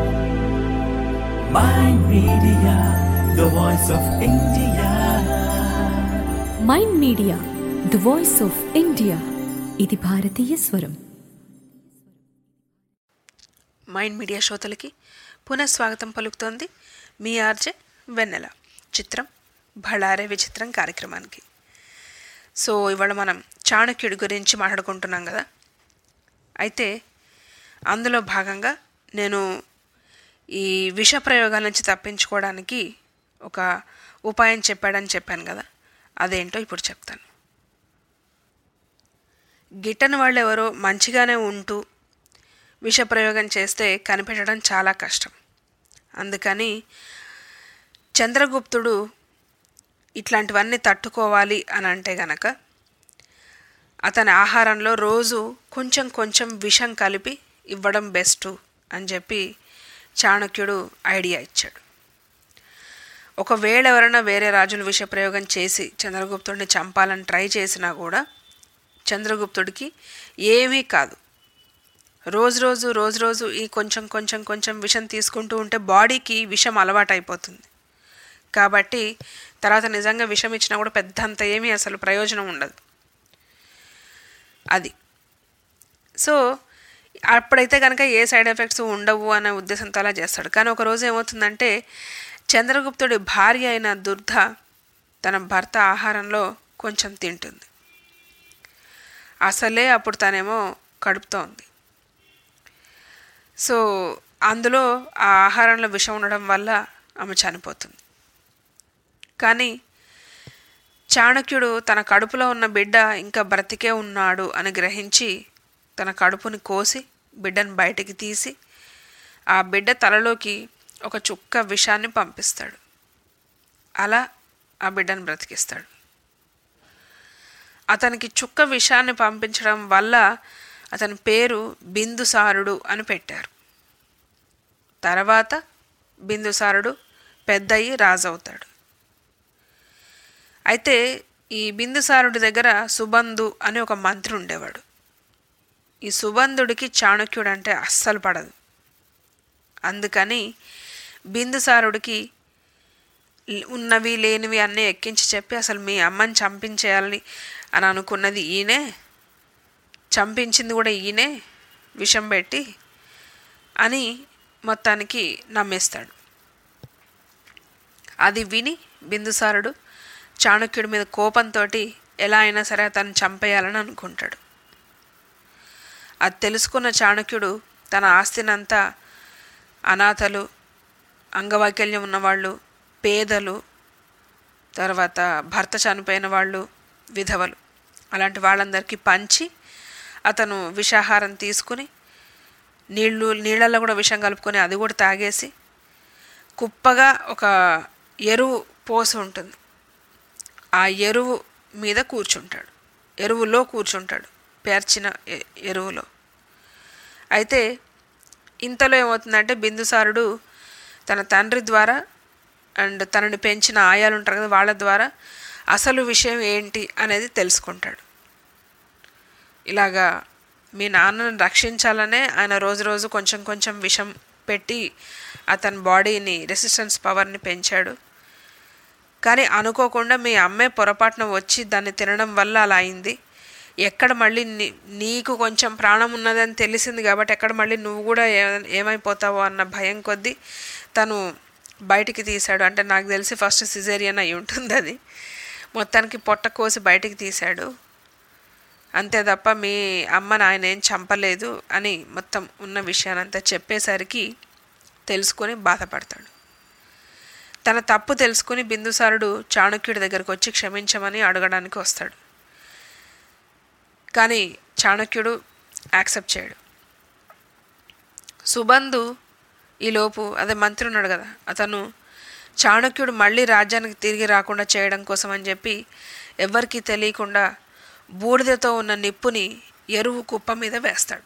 Mind Media, the voice of India. Mind Media the voice of India ఇది భారతీయ స్వరం మైండ్ మీడియా శ్రోతలకి పునఃస్వాగతం పలుకుతోంది మీ ఆర్జే వెన్నెల చిత్రం భళారే విచిత్రం కార్యక్రమానికి సో ఇవాళ మనం చాణక్యుడి గురించి మాట్లాడుకుంటున్నాం కదా అయితే అందులో భాగంగా నేను ఈ విష ప్రయోగాల నుంచి తప్పించుకోవడానికి ఒక ఉపాయం చెప్పాడని చెప్పాను కదా అదేంటో ఇప్పుడు చెప్తాను గిట్టని వాళ్ళు ఎవరో మంచిగానే ఉంటూ విషప్రయోగం చేస్తే కనిపెట్టడం చాలా కష్టం అందుకని చంద్రగుప్తుడు ఇట్లాంటివన్నీ తట్టుకోవాలి అని అంటే గనక అతని ఆహారంలో రోజు కొంచెం కొంచెం విషం కలిపి ఇవ్వడం బెస్ట్ అని చెప్పి చాణక్యుడు ఐడియా ఇచ్చాడు ఒకవేళ ఎవరైనా వేరే రాజులు విషప్రయోగం చేసి చంద్రగుప్తుడిని చంపాలని ట్రై చేసినా కూడా చంద్రగుప్తుడికి ఏమీ కాదు రోజు రోజు రోజు రోజు ఈ కొంచెం కొంచెం కొంచెం విషం తీసుకుంటూ ఉంటే బాడీకి విషం అలవాటు అయిపోతుంది కాబట్టి తర్వాత నిజంగా విషం ఇచ్చినా కూడా పెద్ద అంత ఏమీ అసలు ప్రయోజనం ఉండదు అది సో అప్పుడైతే కనుక ఏ సైడ్ ఎఫెక్ట్స్ ఉండవు అనే ఉద్దేశంతో అలా చేస్తాడు కానీ ఒకరోజు ఏమవుతుందంటే చంద్రగుప్తుడి భార్య అయిన దుర్ధ తన భర్త ఆహారంలో కొంచెం తింటుంది అసలే అప్పుడు తనేమో కడుపుతో ఉంది సో అందులో ఆ ఆహారంలో విషం ఉండడం వల్ల ఆమె చనిపోతుంది కానీ చాణక్యుడు తన కడుపులో ఉన్న బిడ్డ ఇంకా బ్రతికే ఉన్నాడు అని గ్రహించి తన కడుపుని కోసి బిడ్డను బయటికి తీసి ఆ బిడ్డ తలలోకి ఒక చుక్క విషాన్ని పంపిస్తాడు అలా ఆ బిడ్డను బ్రతికిస్తాడు అతనికి చుక్క విషాన్ని పంపించడం వల్ల అతని పేరు బిందుసారుడు అని పెట్టారు తర్వాత బిందుసారుడు పెద్దయి రాజవుతాడు అయితే ఈ బిందుసారుడి దగ్గర సుబంధు అని ఒక మంత్రి ఉండేవాడు ఈ సుబంధుడికి చాణక్యుడు అంటే అస్సలు పడదు అందుకని బిందుసారుడికి ల్- ఉన్నవి లేనివి అన్నీ ఎక్కించి చెప్పి అసలు మీ అమ్మని చంపించేయాలని అని అనుకున్నది ఈయనే చంపించింది కూడా ఈయనే విషం పెట్టి అని మొత్తానికి నమ్మేస్తాడు అది విని బిందుసారుడు చాణక్యుడి మీద కోపంతో ఎలా అయినా సరే అతన్ని చంపేయాలని అనుకుంటాడు అది తెలుసుకున్న చాణక్యుడు తన ఆస్తినంతా అనాథలు అంగవైకల్యం ఉన్నవాళ్ళు పేదలు తర్వాత భర్త చనిపోయిన వాళ్ళు విధవలు అలాంటి వాళ్ళందరికీ పంచి అతను విషాహారం తీసుకుని నీళ్ళు నీళ్ళల్లో కూడా విషం కలుపుకొని అది కూడా తాగేసి కుప్పగా ఒక ఎరువు పోసి ఉంటుంది ఆ ఎరువు మీద కూర్చుంటాడు ఎరువులో కూర్చుంటాడు పేర్చిన ఎ- ఎరువులో అయితే ఇంతలో ఏమవుతుందంటే బిందుసారుడు తన తండ్రి ద్వారా అండ్ తనని పెంచిన ఆయాలు ఉంటారు కదా వాళ్ళ ద్వారా అసలు విషయం ఏంటి అనేది తెలుసుకుంటాడు ఇలాగా మీ నాన్నను రక్షించాలనే ఆయన రోజు రోజు కొంచెం కొంచెం విషం పెట్టి అతని బాడీని రెసిస్టెన్స్ పవర్ని పెంచాడు కానీ అనుకోకుండా మీ అమ్మే పొరపాటున వచ్చి దాన్ని తినడం వల్ల అలా అయింది ఎక్కడ మళ్ళీ నీ నీకు కొంచెం ప్రాణం ఉన్నదని తెలిసింది కాబట్టి ఎక్కడ మళ్ళీ నువ్వు కూడా ఏ ఏమైపోతావో అన్న భయం కొద్దీ తను బయటికి తీశాడు అంటే నాకు తెలిసి ఫస్ట్ సిజేరియన్ అయి ఉంటుంది అది మొత్తానికి పొట్ట కోసి బయటికి తీశాడు అంతే తప్ప మీ అమ్మని ఆయన ఏం చంపలేదు అని మొత్తం ఉన్న విషయానంతా చెప్పేసరికి తెలుసుకొని బాధపడతాడు తన తప్పు తెలుసుకుని బిందుసారుడు చాణక్యుడి దగ్గరకు వచ్చి క్షమించమని అడగడానికి వస్తాడు కానీ చాణక్యుడు యాక్సెప్ట్ చేయడు సుబంధు ఈలోపు అదే మంత్రి ఉన్నాడు కదా అతను చాణక్యుడు మళ్ళీ రాజ్యానికి తిరిగి రాకుండా చేయడం కోసం అని చెప్పి ఎవ్వరికీ తెలియకుండా బూడిదతో ఉన్న నిప్పుని ఎరువు కుప్ప మీద వేస్తాడు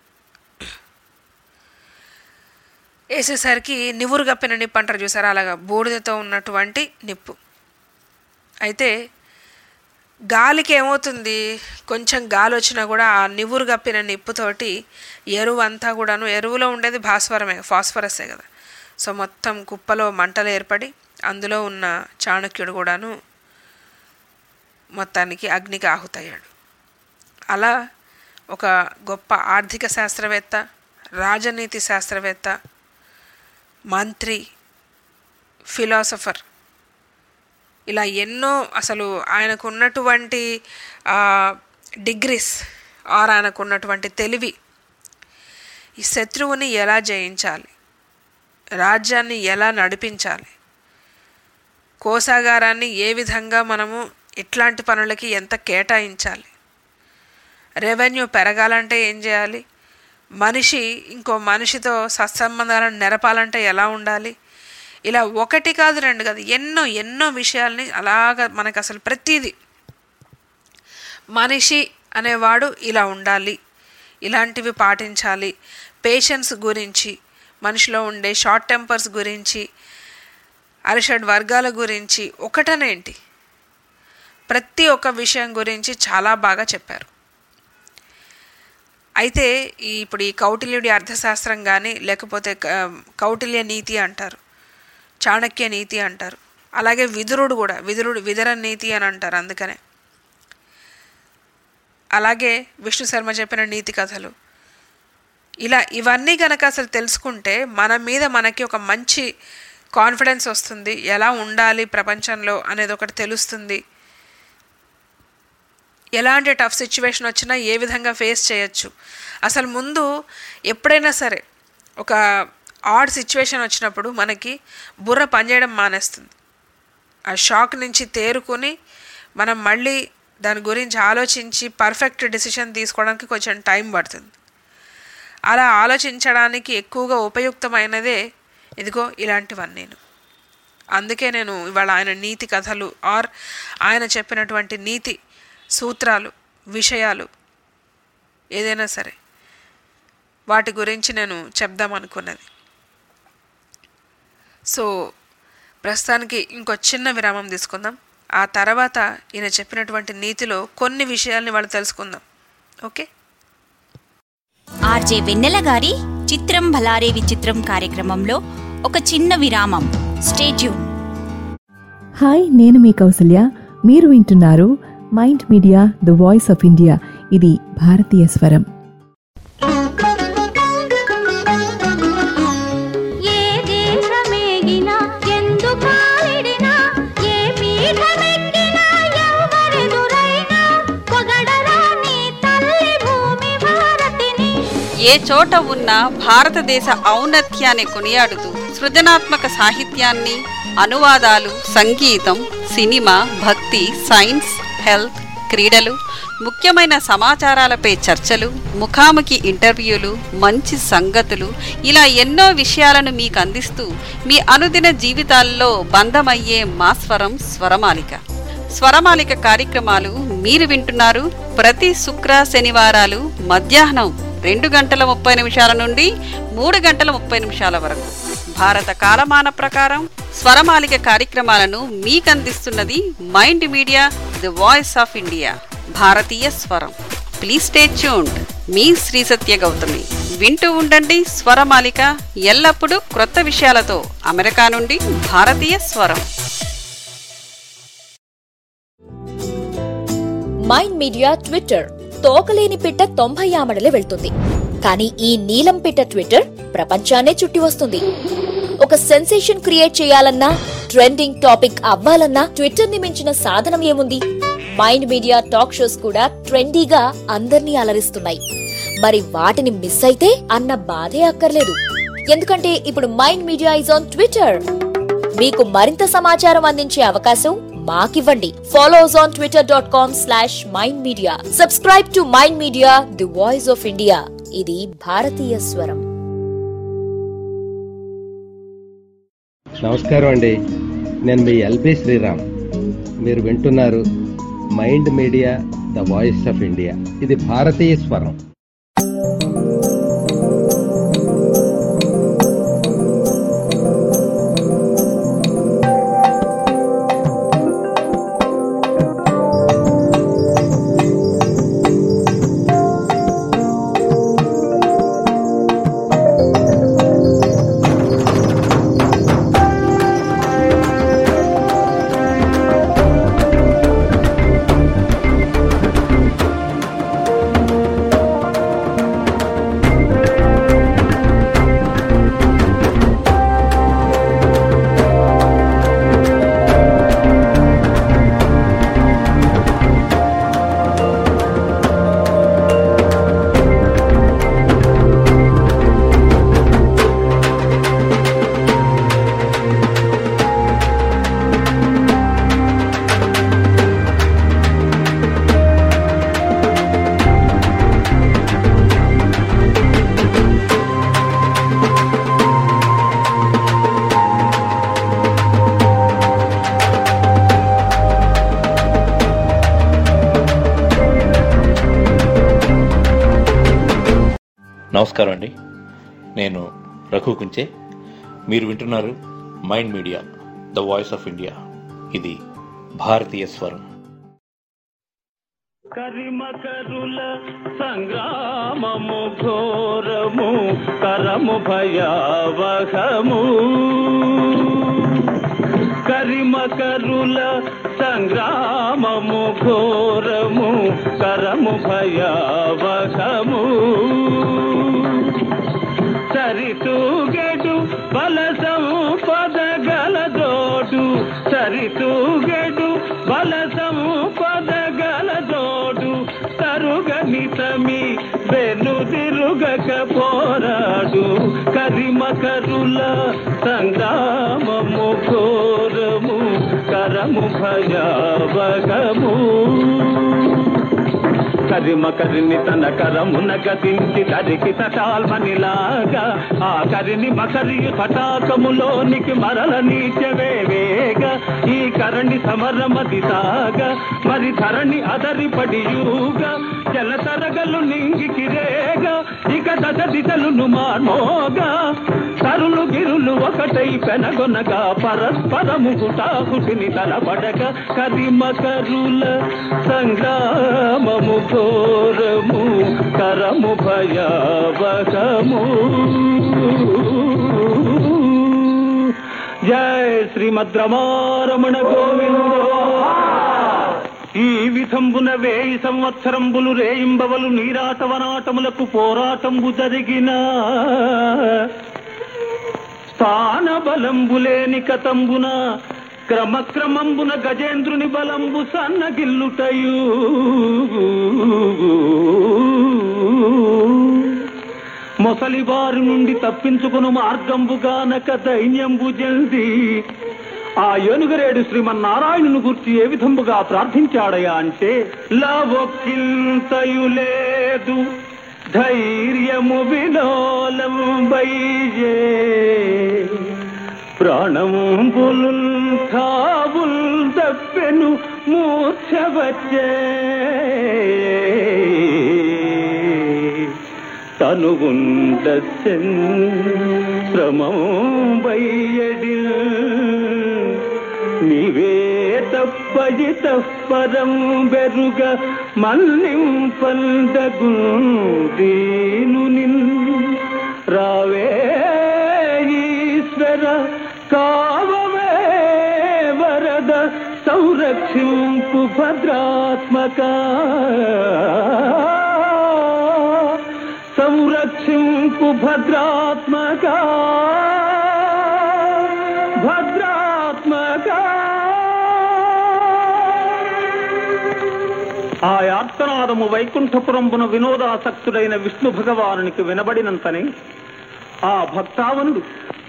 వేసేసరికి నివురు కప్పిన నిప్పు అంటారు చూసారా అలాగా బూడిదతో ఉన్నటువంటి నిప్పు అయితే గాలికి ఏమవుతుంది కొంచెం గాలి వచ్చినా కూడా ఆ నివురు కప్పిన నిప్పుతోటి ఎరువు అంతా కూడాను ఎరువులో ఉండేది భాస్వరమే ఫాస్ఫరసే కదా సో మొత్తం కుప్పలో మంటలు ఏర్పడి అందులో ఉన్న చాణక్యుడు కూడాను మొత్తానికి అగ్నికి ఆహుతయ్యాడు అలా ఒక గొప్ప ఆర్థిక శాస్త్రవేత్త రాజనీతి శాస్త్రవేత్త మంత్రి ఫిలాసఫర్ ఇలా ఎన్నో అసలు ఆయనకు ఉన్నటువంటి డిగ్రీస్ ఆర్ ఆయనకు ఉన్నటువంటి తెలివి ఈ శత్రువుని ఎలా జయించాలి రాజ్యాన్ని ఎలా నడిపించాలి కోసాగారాన్ని ఏ విధంగా మనము ఎట్లాంటి పనులకి ఎంత కేటాయించాలి రెవెన్యూ పెరగాలంటే ఏం చేయాలి మనిషి ఇంకో మనిషితో సత్సంబంధాలను నెరపాలంటే ఎలా ఉండాలి ఇలా ఒకటి కాదు రెండు కాదు ఎన్నో ఎన్నో విషయాల్ని అలాగ మనకు అసలు ప్రతిదీ మనిషి అనేవాడు ఇలా ఉండాలి ఇలాంటివి పాటించాలి పేషెన్స్ గురించి మనిషిలో ఉండే షార్ట్ టెంపర్స్ గురించి అరిషడ్ వర్గాల గురించి ఒకటనేంటి ప్రతి ఒక్క విషయం గురించి చాలా బాగా చెప్పారు అయితే ఈ ఇప్పుడు ఈ కౌటిల్యుడి అర్థశాస్త్రం కానీ లేకపోతే క- కౌటిల్య నీతి అంటారు చాణక్య నీతి అంటారు అలాగే విదురుడు కూడా విదురుడు విదర నీతి అని అంటారు అందుకనే అలాగే విష్ణు శర్మ చెప్పిన నీతి కథలు ఇలా ఇవన్నీ కనుక అసలు తెలుసుకుంటే మన మీద మనకి ఒక మంచి కాన్ఫిడెన్స్ వస్తుంది ఎలా ఉండాలి ప్రపంచంలో అనేది ఒకటి తెలుస్తుంది ఎలాంటి టఫ్ సిచ్యువేషన్ వచ్చినా ఏ విధంగా ఫేస్ చేయొచ్చు అసలు ముందు ఎప్పుడైనా సరే ఒక ఆడ్ సిచ్యువేషన్ వచ్చినప్పుడు మనకి బుర్ర పనిచేయడం మానేస్తుంది ఆ షాక్ నుంచి తేరుకొని మనం మళ్ళీ దాని గురించి ఆలోచించి పర్ఫెక్ట్ డిసిషన్ తీసుకోవడానికి కొంచెం టైం పడుతుంది అలా ఆలోచించడానికి ఎక్కువగా ఉపయుక్తమైనదే ఇదిగో ఇలాంటివన్నీ అందుకే నేను ఇవాళ ఆయన నీతి కథలు ఆర్ ఆయన చెప్పినటువంటి నీతి సూత్రాలు విషయాలు ఏదైనా సరే వాటి గురించి నేను చెప్దాం అనుకున్నది సో ప్రస్తుతానికి ఇంకో చిన్న విరామం తీసుకుందాం ఆ తర్వాత ఈయన చెప్పినటువంటి నీతిలో కొన్ని విషయాల్ని వాళ్ళు తెలుసుకుందాం ఓకే ఆర్జే వెన్నెల గారి చిత్రం భలారే విచిత్రం కార్యక్రమంలో ఒక చిన్న విరామం స్టేట్యూన్ హాయ్ నేను మీ కౌసల్య మీరు వింటున్నారు Mind Media the voice of India ఇది భారతీయ స్వరం ఏ దేశమేగినా ఎందు కాలిడినా ఏ పీఠమెక్కినా ఎవరెదురైనా పొగడరా నీ తల్లి భూమి భారతిని ఏ చోట ఉన్నా భారతదేశ ఔన్నత్యాన్ని కొనియాడుతూ సృజనాత్మక సాహిత్యాన్ని అనువాదాలు సంగీతం సినిమా భక్తి సైన్స్ హెల్త్ క్రీడలు ముఖ్యమైన సమాచారాలపై చర్చలు ముఖాముఖి ఇంటర్వ్యూలు మంచి సంగతులు ఇలా ఎన్నో విషయాలను మీకు అందిస్తూ మీ అనుదిన జీవితాల్లో బంధమయ్యే మా స్వరం స్వరమాలిక స్వరమాలిక కార్యక్రమాలు మీరు వింటున్నారు ప్రతి శుక్ర శనివారాలు మధ్యాహ్నం రెండు గంటల ముప్పై నిమిషాల నుండి మూడు గంటల ముప్పై నిమిషాల వరకు భారత కాలమాన ప్రకారం స్వరమాలిక కార్యక్రమాలను మీకు అందిస్తున్నది Mind Media the voice of India భారతీయ స్వరం ప్లీజ్ స్టే ట్యూన్డ్ మీ శ్రీ సత్య గౌతమి వింటూ ఉండండి స్వరమాలిక ఎల్లప్పుడూ క్రొత్త విషయాలతో అమెరికా నుండి భారతీయ స్వరం మైండ్ మీడియా ట్విట్టర్ తోకలేని పిట్ట తొంభై ఆమడలే వెళ్తుంది కానీ ఈ నీలం పిట్ట ట్విట్టర్ ప్రపంచాన్నే చుట్టి వస్తుంది ఒక సెన్సేషన్ క్రియేట్ చేయాలన్నా ట్రెండింగ్ టాపిక్ అవ్వాలన్నా ట్విట్టర్ ని మించిన సాధనం ఏముంది మైండ్ మీడియా టాక్ షోస్ కూడా ట్రెండీగా అందర్నీ అలరిస్తున్నాయి మరి వాటిని మిస్ అయితే అన్న బాధే అక్కర్లేదు ఎందుకంటే ఇప్పుడు Mind Media is on Twitter మీకు మరింత సమాచారం అందించే అవకాశం మాకివ్వండి follow us on Twitter dot com slash Mind Media subscribe to Mind Media the voice of India ఇది భారతీయ స్వరం నమస్కారం అండి నేను మీ ఎల్బి శ్రీరామ్ మీరు వింటున్నారు Mind Media the voice of India ఇది భారతీయ స్వరం నమస్కారం అండి నేను రఘు కుంచే మీరు వింటున్నారు Mind Media the voice of India ఇది భారతీయ స్వరం కరిమకరుల సంగ్రామము ఘోరము కరము భయావహము కరిమకరుల సంగ్రామము ఘోరము కరము భయావహము సరితూగెడు బలసము పదగలదోడు సరితూగెడు బలసము పదగలదోడు తరుగనితమి వెను తిరుగక పోరాడు కరి సంగ్రామము ఘోరము కరము భయావగము కరిమ కరిని తన కరమున గతించి కరికి తటాల్మనిలాగా ఆ కరిని మకరియు తటాకములోనికి మరల నీచవే వేగ ఈ కరణి సమరమది సాగ మరి ధరణి అదరి పడియూగా జల తరగలు నింగికి రేగ ఇక దశ దిశలును మానోగా తరులు గిరులు ఒకటై పెనగొనగా పరస్పరము హుటాహుటిని తలపడక కరిమ కరుల సంగ్రామము ఘోరము కరము భయావహము జయ శ్రీమద్ రమారమణ గోవిందో ఈ విధంబున వేయి సంవత్సరంబులు రేయింబవలు నీరాటవనాటములకు పోరాటంబు జరిగిన స్థాన బలంబులేని కతంబున క్రమక్రమంబున గజేంద్రుని బలంబు సన్నగిల్లుటయు మొసలి వారి నుండి తప్పించుకును మార్గంబుగానక దైన్యంబు జల్ది ఆ ఏనుగరేడు శ్రీమన్నారాయణుని గుర్చి ఏ విధంబుగా ప్రార్థించాడయా అంటే లవొక్కింతయు లేదు ధైర్యము విలోలం బైజే ప్రాణంబులు తావుల్ తప్పెను మూర్ఛ వచ్చే తనుగుండ శ్రమం బయ్యడి నీవే తప్పది తప్పరం బెరుగ మల్లింపల్దగు దీను రావే ఈశ్వర కావవే వరద సంరక్షింపు భద్రాత్మక సంరక్షింపు భద్రాత్మక భద్రాత్మక ఆ యార్తనాదము వైకుంఠపురంబున వినోదాసక్తుడైన విష్ణు భగవానునికి వినబడినంతనే ఆ భక్తావనుడు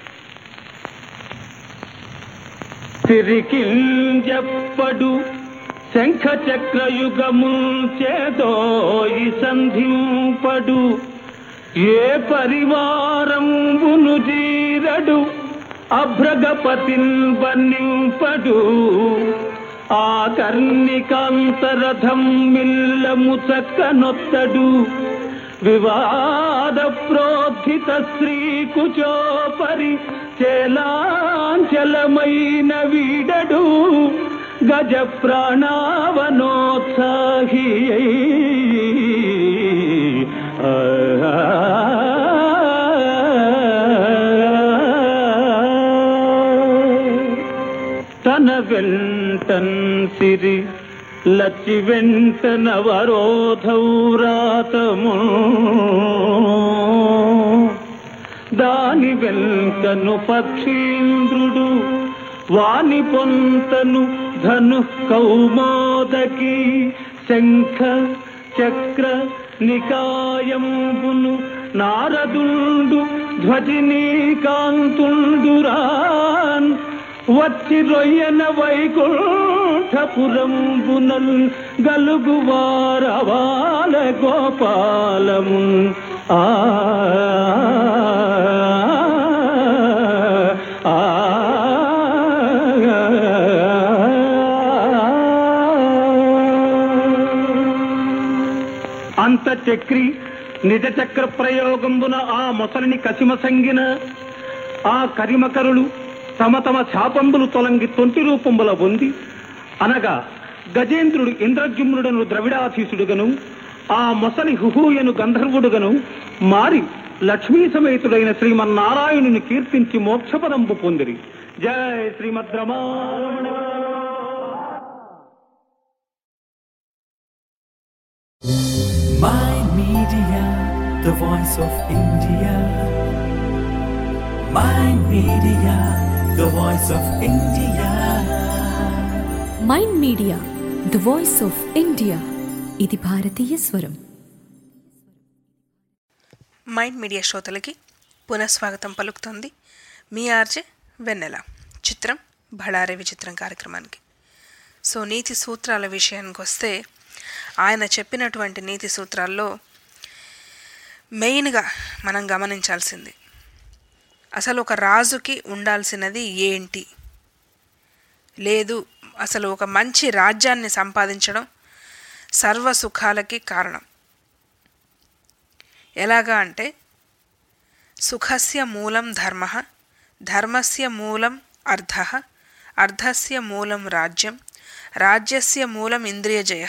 తిరికింజప్పడు శంఖ చక్రయుగము చేదోయి సంధింపడు ఏ పరివారంబును జీరడు అభ్రగపతిన్ బన్నింపడు ఆ కర్ణికాంతరథం మిల్లము చక్కనొత్తడు వివాద ప్రోద్ధిత శ్రీ కుచోపరి చేలాంచలమైన వీడడు గజ ప్రాణావనోత్సాహి తన వెంటన్ సిరి లచ్చి వెంట నవరోధౌరాతము దాని వెంకను పక్షీంద్రుడు వాని పొంతను ధను కౌమోదకి శంఖ చక్ర నికాయంబును నారదుండు ధ్వజినీ కాంతుండురాన్ వచ్చి రొయ్యన వైకుంఠపురంబునల్ గలుగువారవాల గోపాలము ఆ ఆ అంత చక్రి నిజ చక్ర ప్రయోగంబున ఆ మొసలిని కసిమసంగిన ఆ కరిమకరులు తమ తమ శాపంబులు తొలంగి తొంటి రూపంబుల పొంది అనగా గజేంద్రుడు ఇంద్రజుమ్నుడను ద్రవిడాధీసుడుగను ఆ మొసలి హుహూయను గంధర్వుడుగను మారి లక్ష్మీ సమేతుడైన శ్రీమన్నారాయణుని కీర్తించి మోక్షపదంబు పొందిరి జయ శ్రీమద్ రమారమణ My Media, the voice of India. My Media, the voice of India. Mind Media the voice of India ఇది భారతీయ స్వరం మైండ్ మీడియా శ్రోతలకి పునఃస్వాగతం పలుకుతోంది మీ ఆర్జే వెన్నెల చిత్రం బళారే విచిత్రం కార్యక్రమానికి సో నీతి సూత్రాల విషయానికి వస్తే ఆయన చెప్పినటువంటి నీతి సూత్రాల్లో మెయిన్గా మనం గమనించాల్సింది అసలు ఒక రాజుకి ఉండాల్సినది ఏంటి లేదు అసలు ఒక మంచి రాజ్యాన్ని సంపాదించడం సర్వ సుఖాలకి కారణం ఎలాగా అంటే సుఖస్య మూలం ధర్మ ధర్మస్య మూలం అర్థ అర్థస్య మూలం రాజ్యం రాజ్యస్య మూలం ఇంద్రియజయ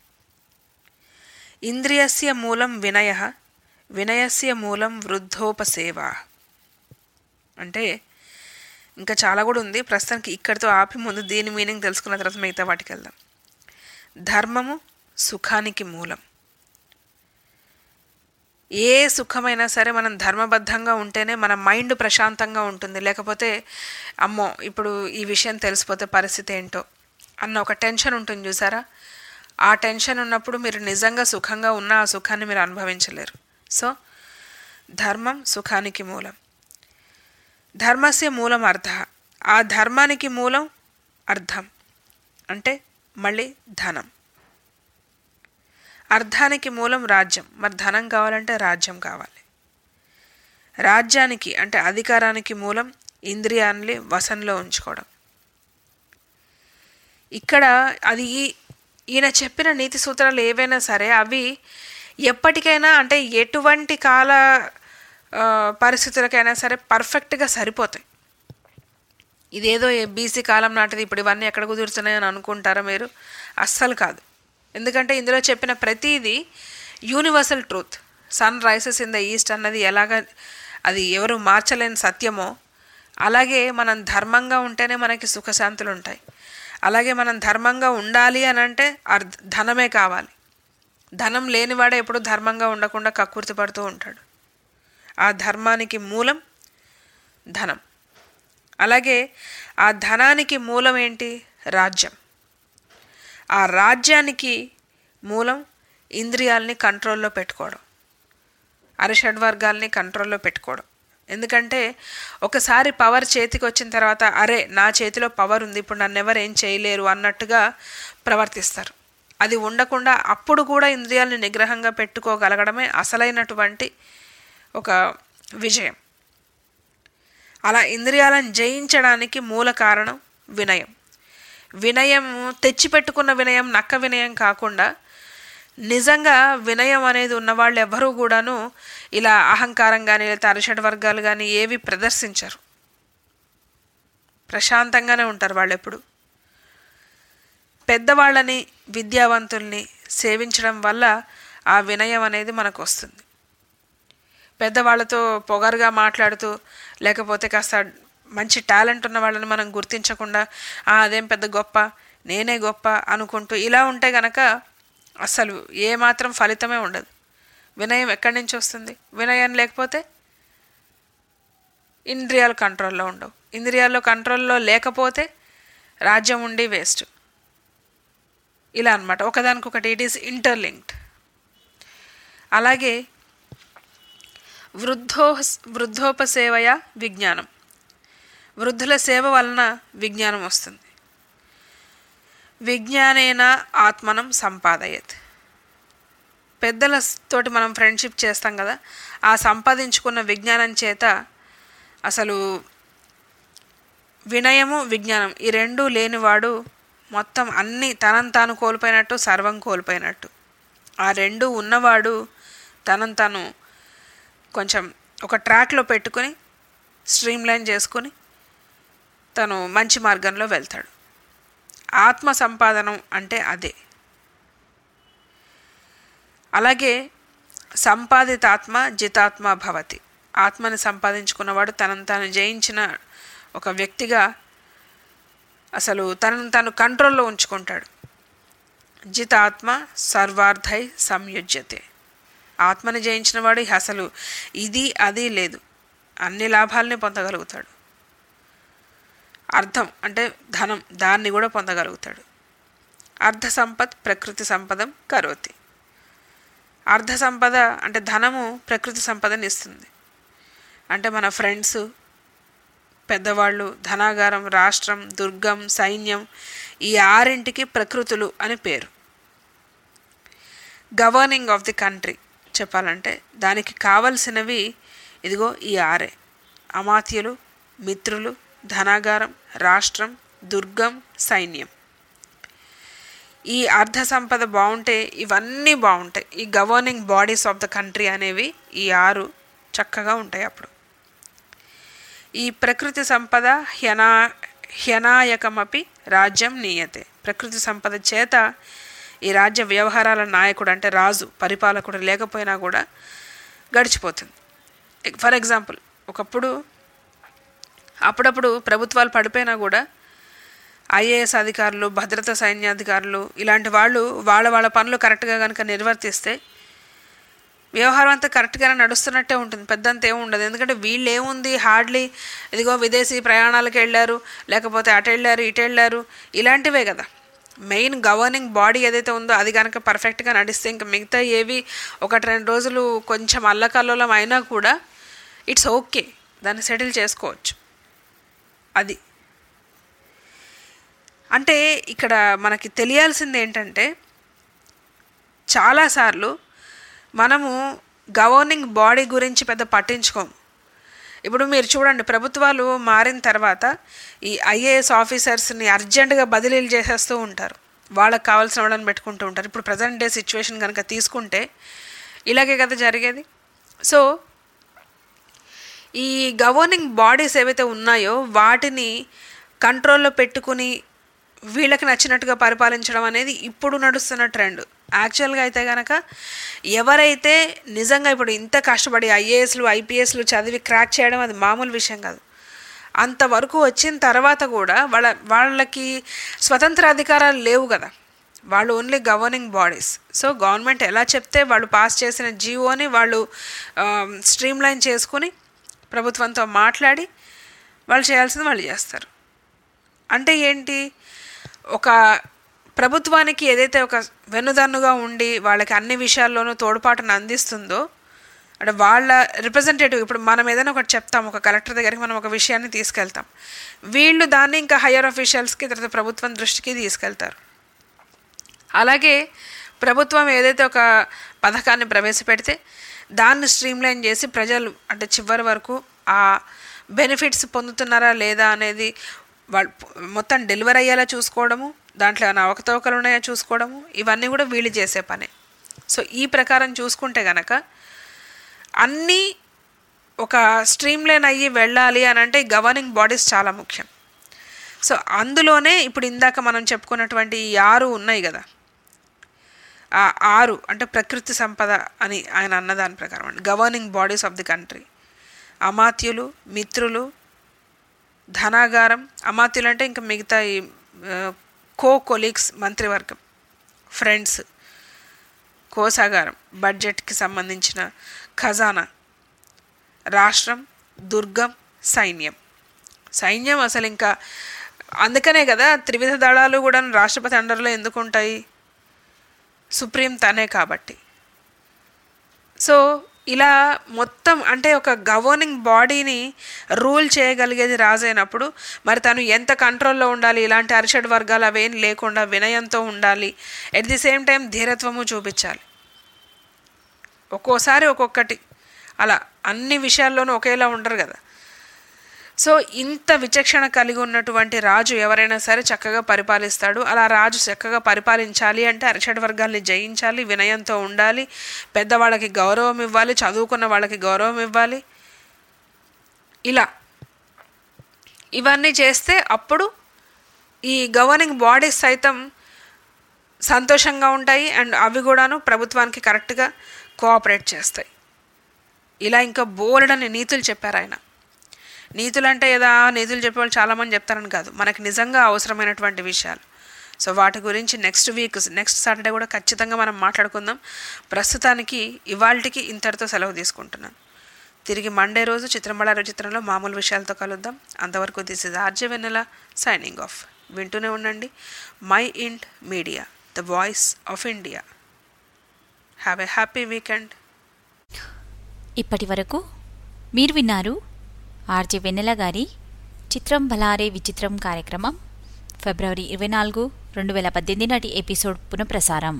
ఇంద్రియస్య మూలం వినయ వినయస్య మూలం వృద్ధోపసేవ అంటే ఇంకా చాలా కూడా ఉంది ప్రస్తుతానికి ఇక్కడితో ఆపి ముందు దీని మీనింగ్ తెలుసుకున్న తర్వాత మిగతా వాటికి వెళ్దాం ధర్మము సుఖానికి మూలం ఏ సుఖమైనా సరే మనం ధర్మబద్ధంగా ఉంటేనే మన మైండ్ ప్రశాంతంగా ఉంటుంది లేకపోతే అమ్మో ఇప్పుడు ఈ విషయం తెలిసిపోతే పరిస్థితి ఏంటో అన్న ఒక టెన్షన్ ఉంటుంది చూసారా ఆ టెన్షన్ ఉన్నప్పుడు మీరు నిజంగా సుఖంగా ఉన్న ఆ సుఖాన్ని మీరు అనుభవించలేరు సో ధర్మం సుఖానికి మూలం ధర్మస్య మూలం అర్థ ఆ ధర్మానికి మూలం అర్థం అంటే మళ్ళీ ధనం అర్థానికి మూలం రాజ్యం మరి ధనం కావాలంటే రాజ్యం కావాలి రాజ్యానికి అంటే అధికారానికి మూలం ఇంద్రియాన్ని వశంలో ఉంచుకోవడం ఇక్కడ అది ఈ- ఈయన చెప్పిన నీతి సూత్రాలు ఏవైనా సరే అవి ఎప్పటికైనా అంటే ఎటువంటి కాల ఆ, పరిస్థితులకైనా సరే పర్ఫెక్ట్గా సరిపోతాయి ఇదేదో బీసీ కాలం నాటిది ఇప్పుడు ఇవన్నీ ఎక్కడ కుదురుతున్నాయని అనుకుంటారా మీరు అస్సలు కాదు ఎందుకంటే ఇందులో చెప్పిన ప్రతిదీ universal truth sun rises in the east అన్నది ఎలాగ అది ఎవరు మార్చలేని సత్యమో అలాగే మనం ధర్మంగా ఉంటేనే మనకి సుఖశాంతులు ఉంటాయి అలాగే మనం ధర్మంగా ఉండాలి అని అంటే అర్ధ ధనమే కావాలి ధనం లేనివాడే ఎప్పుడు ధర్మంగా ఉండకుండా కక్కుర్తి పడుతూ ఉంటాడు ఆ ధర్మానికి మూలం ధనం అలాగే ఆ ధనానికి మూలం ఏంటి రాజ్యం ఆ రాజ్యానికి మూలం ఇంద్రియాల్ని కంట్రోల్లో పెట్టుకోవడం అరిషడ్వర్గాల్ని కంట్రోల్లో పెట్టుకోవడం ఎందుకంటే ఒకసారి పవర్ చేతికి వచ్చిన తర్వాత అరే నా చేతిలో పవర్ ఉంది ఇప్పుడు నన్ను ఎవరు ఏం చేయలేరు అన్నట్టుగా ప్రవర్తిస్తారు అది ఉండకుండా అప్పుడు కూడా ఇంద్రియాలను నిగ్రహంగా పెట్టుకోగలగడమే అసలైనటువంటి ఒక విజయం అలా ఇంద్రియాలను జయించడానికి మూల కారణం వినయం వినయం తెచ్చిపెట్టుకున్న వినయం నక్క వినయం కాకుండా నిజంగా వినయం అనేది ఉన్నవాళ్ళు ఎవ్వరూ కూడాను ఇలా అహంకారం కానీ లేదా అరిషడ్ వర్గాలు కానీ ఏవి ప్రదర్శించరు ప్రశాంతంగానే ఉంటారు వాళ్ళు ఎప్పుడు పెద్దవాళ్ళని విద్యావంతుల్ని సేవించడం వల్ల ఆ వినయం అనేది మనకు వస్తుంది పెద్దవాళ్ళతో పొగరుగా మాట్లాడుతూ లేకపోతే కాస్త మంచి టాలెంట్ ఉన్న వాళ్ళని మనం గుర్తించకుండా "ఆ, అదేం పెద్ద గొప్ప నేనే గొప్ప అనుకుంటూ ఇలా ఉంటే గనక అసలు ఏమాత్రం ఫలితమే ఉండదు వినయం ఎక్కడి నుంచి వస్తుంది వినయం లేకపోతే ఇంద్రియాలు కంట్రోల్లో ఉండవు ఇంద్రియాల్లో కంట్రోల్లో లేకపోతే రాజ్యం ఉండి వేస్ట్ ఇలా అనమాట ఒకదానికొకటి ఇట్ ఈస్ ఇంటర్లింక్డ్ అలాగే వృద్ధో వృద్ధోపసేవయ విజ్ఞానం వృద్ధుల సేవ వలన విజ్ఞానం వస్తుంది విజ్ఞానేన ఆత్మనం సంపాదయత్ పెద్దల తోటి మనం ఫ్రెండ్షిప్ చేస్తాం కదా ఆ సంపాదించుకున్న విజ్ఞానం చేత అసలు వినయము విజ్ఞానం ఈ రెండు లేనివాడు మొత్తం అన్ని తనను తాను కోల్పోయినట్టు సర్వం కోల్పోయినట్టు ఆ రెండు ఉన్నవాడు తనను తాను కొంచెం ఒక ట్రాక్లో పెట్టుకొని స్ట్రీమ్లైన్ చేసుకొని తను మంచి మార్గంలో వెళ్తాడు ఆత్మ సంపాదనం అంటే అదే అలాగే సంపాదితాత్మ జితాత్మ భవతి ఆత్మని సంపాదించుకున్నవాడు తనను తాను జయించిన ఒక వ్యక్తిగా అసలు తనను తాను కంట్రోల్లో ఉంచుకుంటాడు జితాత్మ సర్వార్థై సంయుజ్యతే ఆత్మని జయించిన వాడు అసలు ఇది అది లేదు అన్ని లాభాలని పొందగలుగుతాడు అర్థం అంటే ధనం దాన్ని కూడా పొందగలుగుతాడు అర్ధ సంపత్ ప్రకృతి సంపదం కరోతి అర్ధ సంపద అంటే ధనము ప్రకృతి సంపదని ఇస్తుంది అంటే మన ఫ్రెండ్స్ పెద్దవాళ్ళు ధనాగారం రాష్ట్రం దుర్గం సైన్యం ఈ ఆరింటికి ప్రకృతులు అని పేరు గవర్నింగ్ ఆఫ్ ది కంట్రీ చెప్పాలంటే దానికి కావలసినవి ఇదిగో ఈ ఆరే అమాత్యులు మిత్రులు ధనాగారం రాష్ట్రం దుర్గం సైన్యం ఈ అర్ధ సంపద బాగుంటే ఇవన్నీ బాగుంటాయి ఈ governing bodies of the country అనేవి ఈ ఆరు చక్కగా ఉంటాయి అప్పుడు ఈ ప్రకృతి సంపద హ్యనా హ్యనాయకమపి రాజ్యం నీయతే ప్రకృతి సంపద చేత ఈ రాజ్య వ్యవహారాల నాయకుడు అంటే రాజు పరిపాలకుడు లేకపోయినా కూడా గడిచిపోతుంది ఫర్ ఎగ్జాంపుల్ ఒకప్పుడు అప్పుడప్పుడు ప్రభుత్వాలు పడిపోయినా కూడా ఐఏఎస్ అధికారులు భద్రతా సైన్యాధికారులు ఇలాంటి వాళ్ళు వాళ్ళ వాళ్ళ పనులు కరెక్ట్గా కనుక నిర్వర్తిస్తే వ్యవహారం అంతా కరెక్ట్గానే నడుస్తున్నట్టే ఉంటుంది పెద్దంత ఏమి ఉండదు ఎందుకంటే వీళ్ళు ఏముంది హార్డ్లీ ఇదిగో విదేశీ ప్రయాణాలకు వెళ్ళారు లేకపోతే అటు వెళ్ళారు ఇటు వెళ్ళారు ఇలాంటివే కదా మెయిన్ గవర్నింగ్ బాడీ ఏదైతే ఉందో అది కనుక పర్ఫెక్ట్గా నడిస్తే ఇంకా మిగతా ఏవి ఒకటి రెండు రోజులు కొంచెం అల్లకల్లోలం అయినా కూడా ఇట్స్ ఓకే దాన్ని సెటిల్ చేసుకోవచ్చు అది అంటే ఇక్కడ మనకి తెలియాల్సింది ఏంటంటే చాలాసార్లు మనము గవర్నింగ్ బాడీ గురించి పెద్ద పట్టించుకోము ఇప్పుడు మీరు చూడండి ప్రభుత్వాలు మారిన తర్వాత ఈ ఐఏఎస్ ఆఫీసర్స్ని అర్జెంటుగా బదిలీలు చేసేస్తూ ఉంటారు వాళ్ళకి కావాల్సిన వాళ్ళని పెట్టుకుంటూ ఉంటారు ఇప్పుడు ప్రజెంట్ డే సిచ్యువేషన్ కనుక తీసుకుంటే ఇలాగే కదా జరిగేది సో ఈ గవర్నింగ్ బాడీస్ ఏవైతే ఉన్నాయో వాటిని కంట్రోల్లో పెట్టుకుని వీళ్ళకి నచ్చినట్టుగా పరిపాలించడం అనేది ఇప్పుడు నడుస్తున్న ట్రెండ్ యాక్చువల్గా అయితే కనుక ఎవరైతే నిజంగా ఇప్పుడు ఇంత కష్టపడి ఐఏఎస్లు ఐపీఎస్లు చదివి క్రాక్ చేయడం అది మామూలు విషయం కాదు అంతవరకు వచ్చిన తర్వాత కూడా వాళ్ళ వాళ్ళకి స్వతంత్ర అధికారాలు లేవు కదా వాళ్ళు only governing bodies so government ఎలా చెప్తే వాళ్ళు పాస్ చేసిన జీవోని వాళ్ళు స్ట్రీమ్ లైన్ చేసుకుని ప్రభుత్వంతో మాట్లాడి వాళ్ళు చేయాల్సింది వాళ్ళు చేస్తారు అంటే ఏంటి ఒక ప్రభుత్వానికి ఏదైతే ఒక వెన్నుదన్నుగా ఉండి వాళ్ళకి అన్ని విషయాల్లోనూ తోడ్పాటును అందిస్తుందో అంటే వాళ్ళ రిప్రజెంటేటివ్ ఇప్పుడు మనం ఏదైనా ఒకటి చెప్తాం ఒక కలెక్టర్ దగ్గరికి మనం ఒక విషయాన్ని తీసుకెళ్తాం వీళ్ళు దాన్ని ఇంకా హయ్యర్ అఫీషియల్స్కి తర్వాత ప్రభుత్వం దృష్టికి తీసుకెళ్తారు అలాగే ప్రభుత్వం ఏదైతే ఒక పథకాన్ని ప్రవేశపెడితే దాన్ని స్ట్రీమ్లైన్ చేసి ప్రజలు అంటే చివరి వరకు ఆ బెనిఫిట్స్ పొందుతున్నారా లేదా అనేది వాళ్ళు మొత్తం డెలివర్ అయ్యేలా చూసుకోవడము దాంట్లో ఏమైనా అవకతవకలు ఉన్నాయో చూసుకోవడము ఇవన్నీ కూడా వీళ్ళు చేసే పనే సో ఈ ప్రకారం చూసుకుంటే గనక అన్నీ ఒక స్ట్రీమ్లైన్ అయ్యి వెళ్ళాలి అని అంటే గవర్నింగ్ బాడీస్ చాలా ముఖ్యం సో అందులోనే ఇప్పుడు ఇందాక మనం చెప్పుకున్నటువంటి ఈ ఆరు ఉన్నాయి కదా ఆ ఆరు అంటే ప్రకృతి సంపద అని ఆయన అన్నదాని ప్రకారం అండి governing bodies of the country అమాత్యులు మిత్రులు ధనాగారం అమాత్యులు అంటే ఇంకా మిగతా ఈ కో కొలీగ్స్ మంత్రివర్గం ఫ్రెండ్స్ కోసాగారం బడ్జెట్కి సంబంధించిన ఖజానా రాష్ట్రం దుర్గం సైన్యం సైన్యం అసలు ఇంకా అందుకనే కదా త్రివిధ దళాలు కూడా రాష్ట్రపతి అండర్లో ఎందుకు ఉంటాయి సుప్రీం తనే కాబట్టి సో ఇలా మొత్తం అంటే ఒక గవర్నింగ్ బాడీని రూల్ చేయగలిగేది రాజైనప్పుడు మరి తను ఎంత కంట్రోల్లో ఉండాలి ఇలాంటి అరిషడ్ వర్గాలు అవేం లేకుండా వినయంతో ఉండాలి ఎట్ ది సేమ్ టైం ధీరత్వము చూపించాలి ఒక్కోసారి ఒక్కొక్కటి అలా అన్ని విషయాల్లోనూ ఒకేలా ఉండరు కదా సో ఇంత విచక్షణ కలిగి ఉన్నటువంటి రాజు ఎవరైనా సరే చక్కగా పరిపాలిస్తాడు అలా రాజు చక్కగా పరిపాలించాలి అంటే అరిషడ్ వర్గాల్ని జయించాలి వినయంతో ఉండాలి పెద్దవాళ్ళకి గౌరవం ఇవ్వాలి చదువుకున్న వాళ్ళకి గౌరవం ఇవ్వాలి ఇలా ఇవన్నీ చేస్తే అప్పుడు ఈ గవర్నింగ్ బాడీస్ సైతం సంతోషంగా ఉంటాయి అండ్ అవి కూడాను ప్రభుత్వానికి కరెక్ట్గా కోఆపరేట్ చేస్తాయి ఇలా ఇంకా బోలెడని నీతులు చెప్పారు ఆయన నీతులు అంటే ఏదా నీతులు చెప్పేవాళ్ళు చాలామంది చెప్తారని కాదు మనకి నిజంగా అవసరమైనటువంటి విషయాలు సో వాటి గురించి నెక్స్ట్ వీక్ నెక్స్ట్ సాటర్డే కూడా ఖచ్చితంగా మనం మాట్లాడుకుందాం ప్రస్తుతానికి ఇవాళకి ఇంతటితో సెలవు తీసుకుంటున్నాను తిరిగి మండే రోజు చిత్రంబళారు చిత్రంలో మామూలు విషయాలతో కలుద్దాం అంతవరకు this is RJ Vennela signing off వింటూనే ఉండండి Mind Media the voice of India have a happy weekend ఇప్పటి వరకు మీరు విన్నారు ఆర్జే వెన్నెల గారి చిత్రం భలారే విచిత్రం కార్యక్రమం ఫిబ్రవరి ఇరవై నాలుగు రెండు వేల పద్దెనిమిది నాటి ఎపిసోడ్ పునఃప్రసారం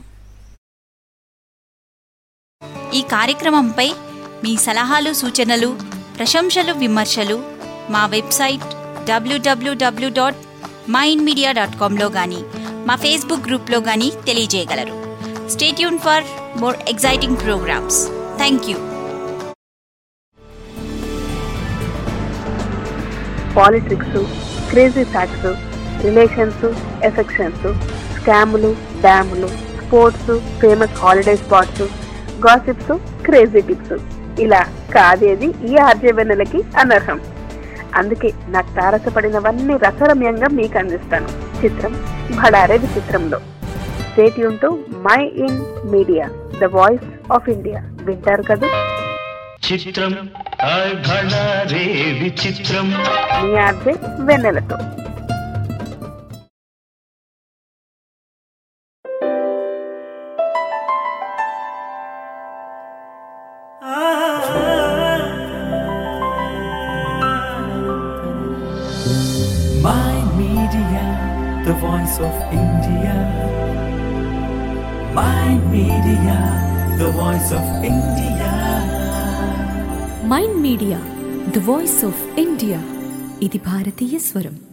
ఈ కార్యక్రమంపై మీ సలహాలు సూచనలు ప్రశంసలు విమర్శలు మా website WWW dot Mind Media dot కామ్లో కానీ మా ఫేస్బుక్ గ్రూప్లో కానీ తెలియజేయగలరు stay tune for more exciting programmes thank you politics crazy facts relations affections స్కాములు డ్యాములు sports famous holiday spots gossips crazy tips ఇలా కాదేది ఈ ఆర్జవెన్నెలకి అనర్హం అందుకే నాకు తారసపడినవన్నీ రసరమ్యంగా మీకు అందిస్తాను చిత్రం భడారే విచిత్రంలో స్టేట్ యూన్ to Mind Media the voice of India వింటారు కదా చిత్రం హాయ్ భళారే విచిత్రం మీ ఆర్జే వెన్నెలతో My Media, the voice of India. My Media, the voice of India. Mind Media the voice of India ఇది భారతీయ స్వరం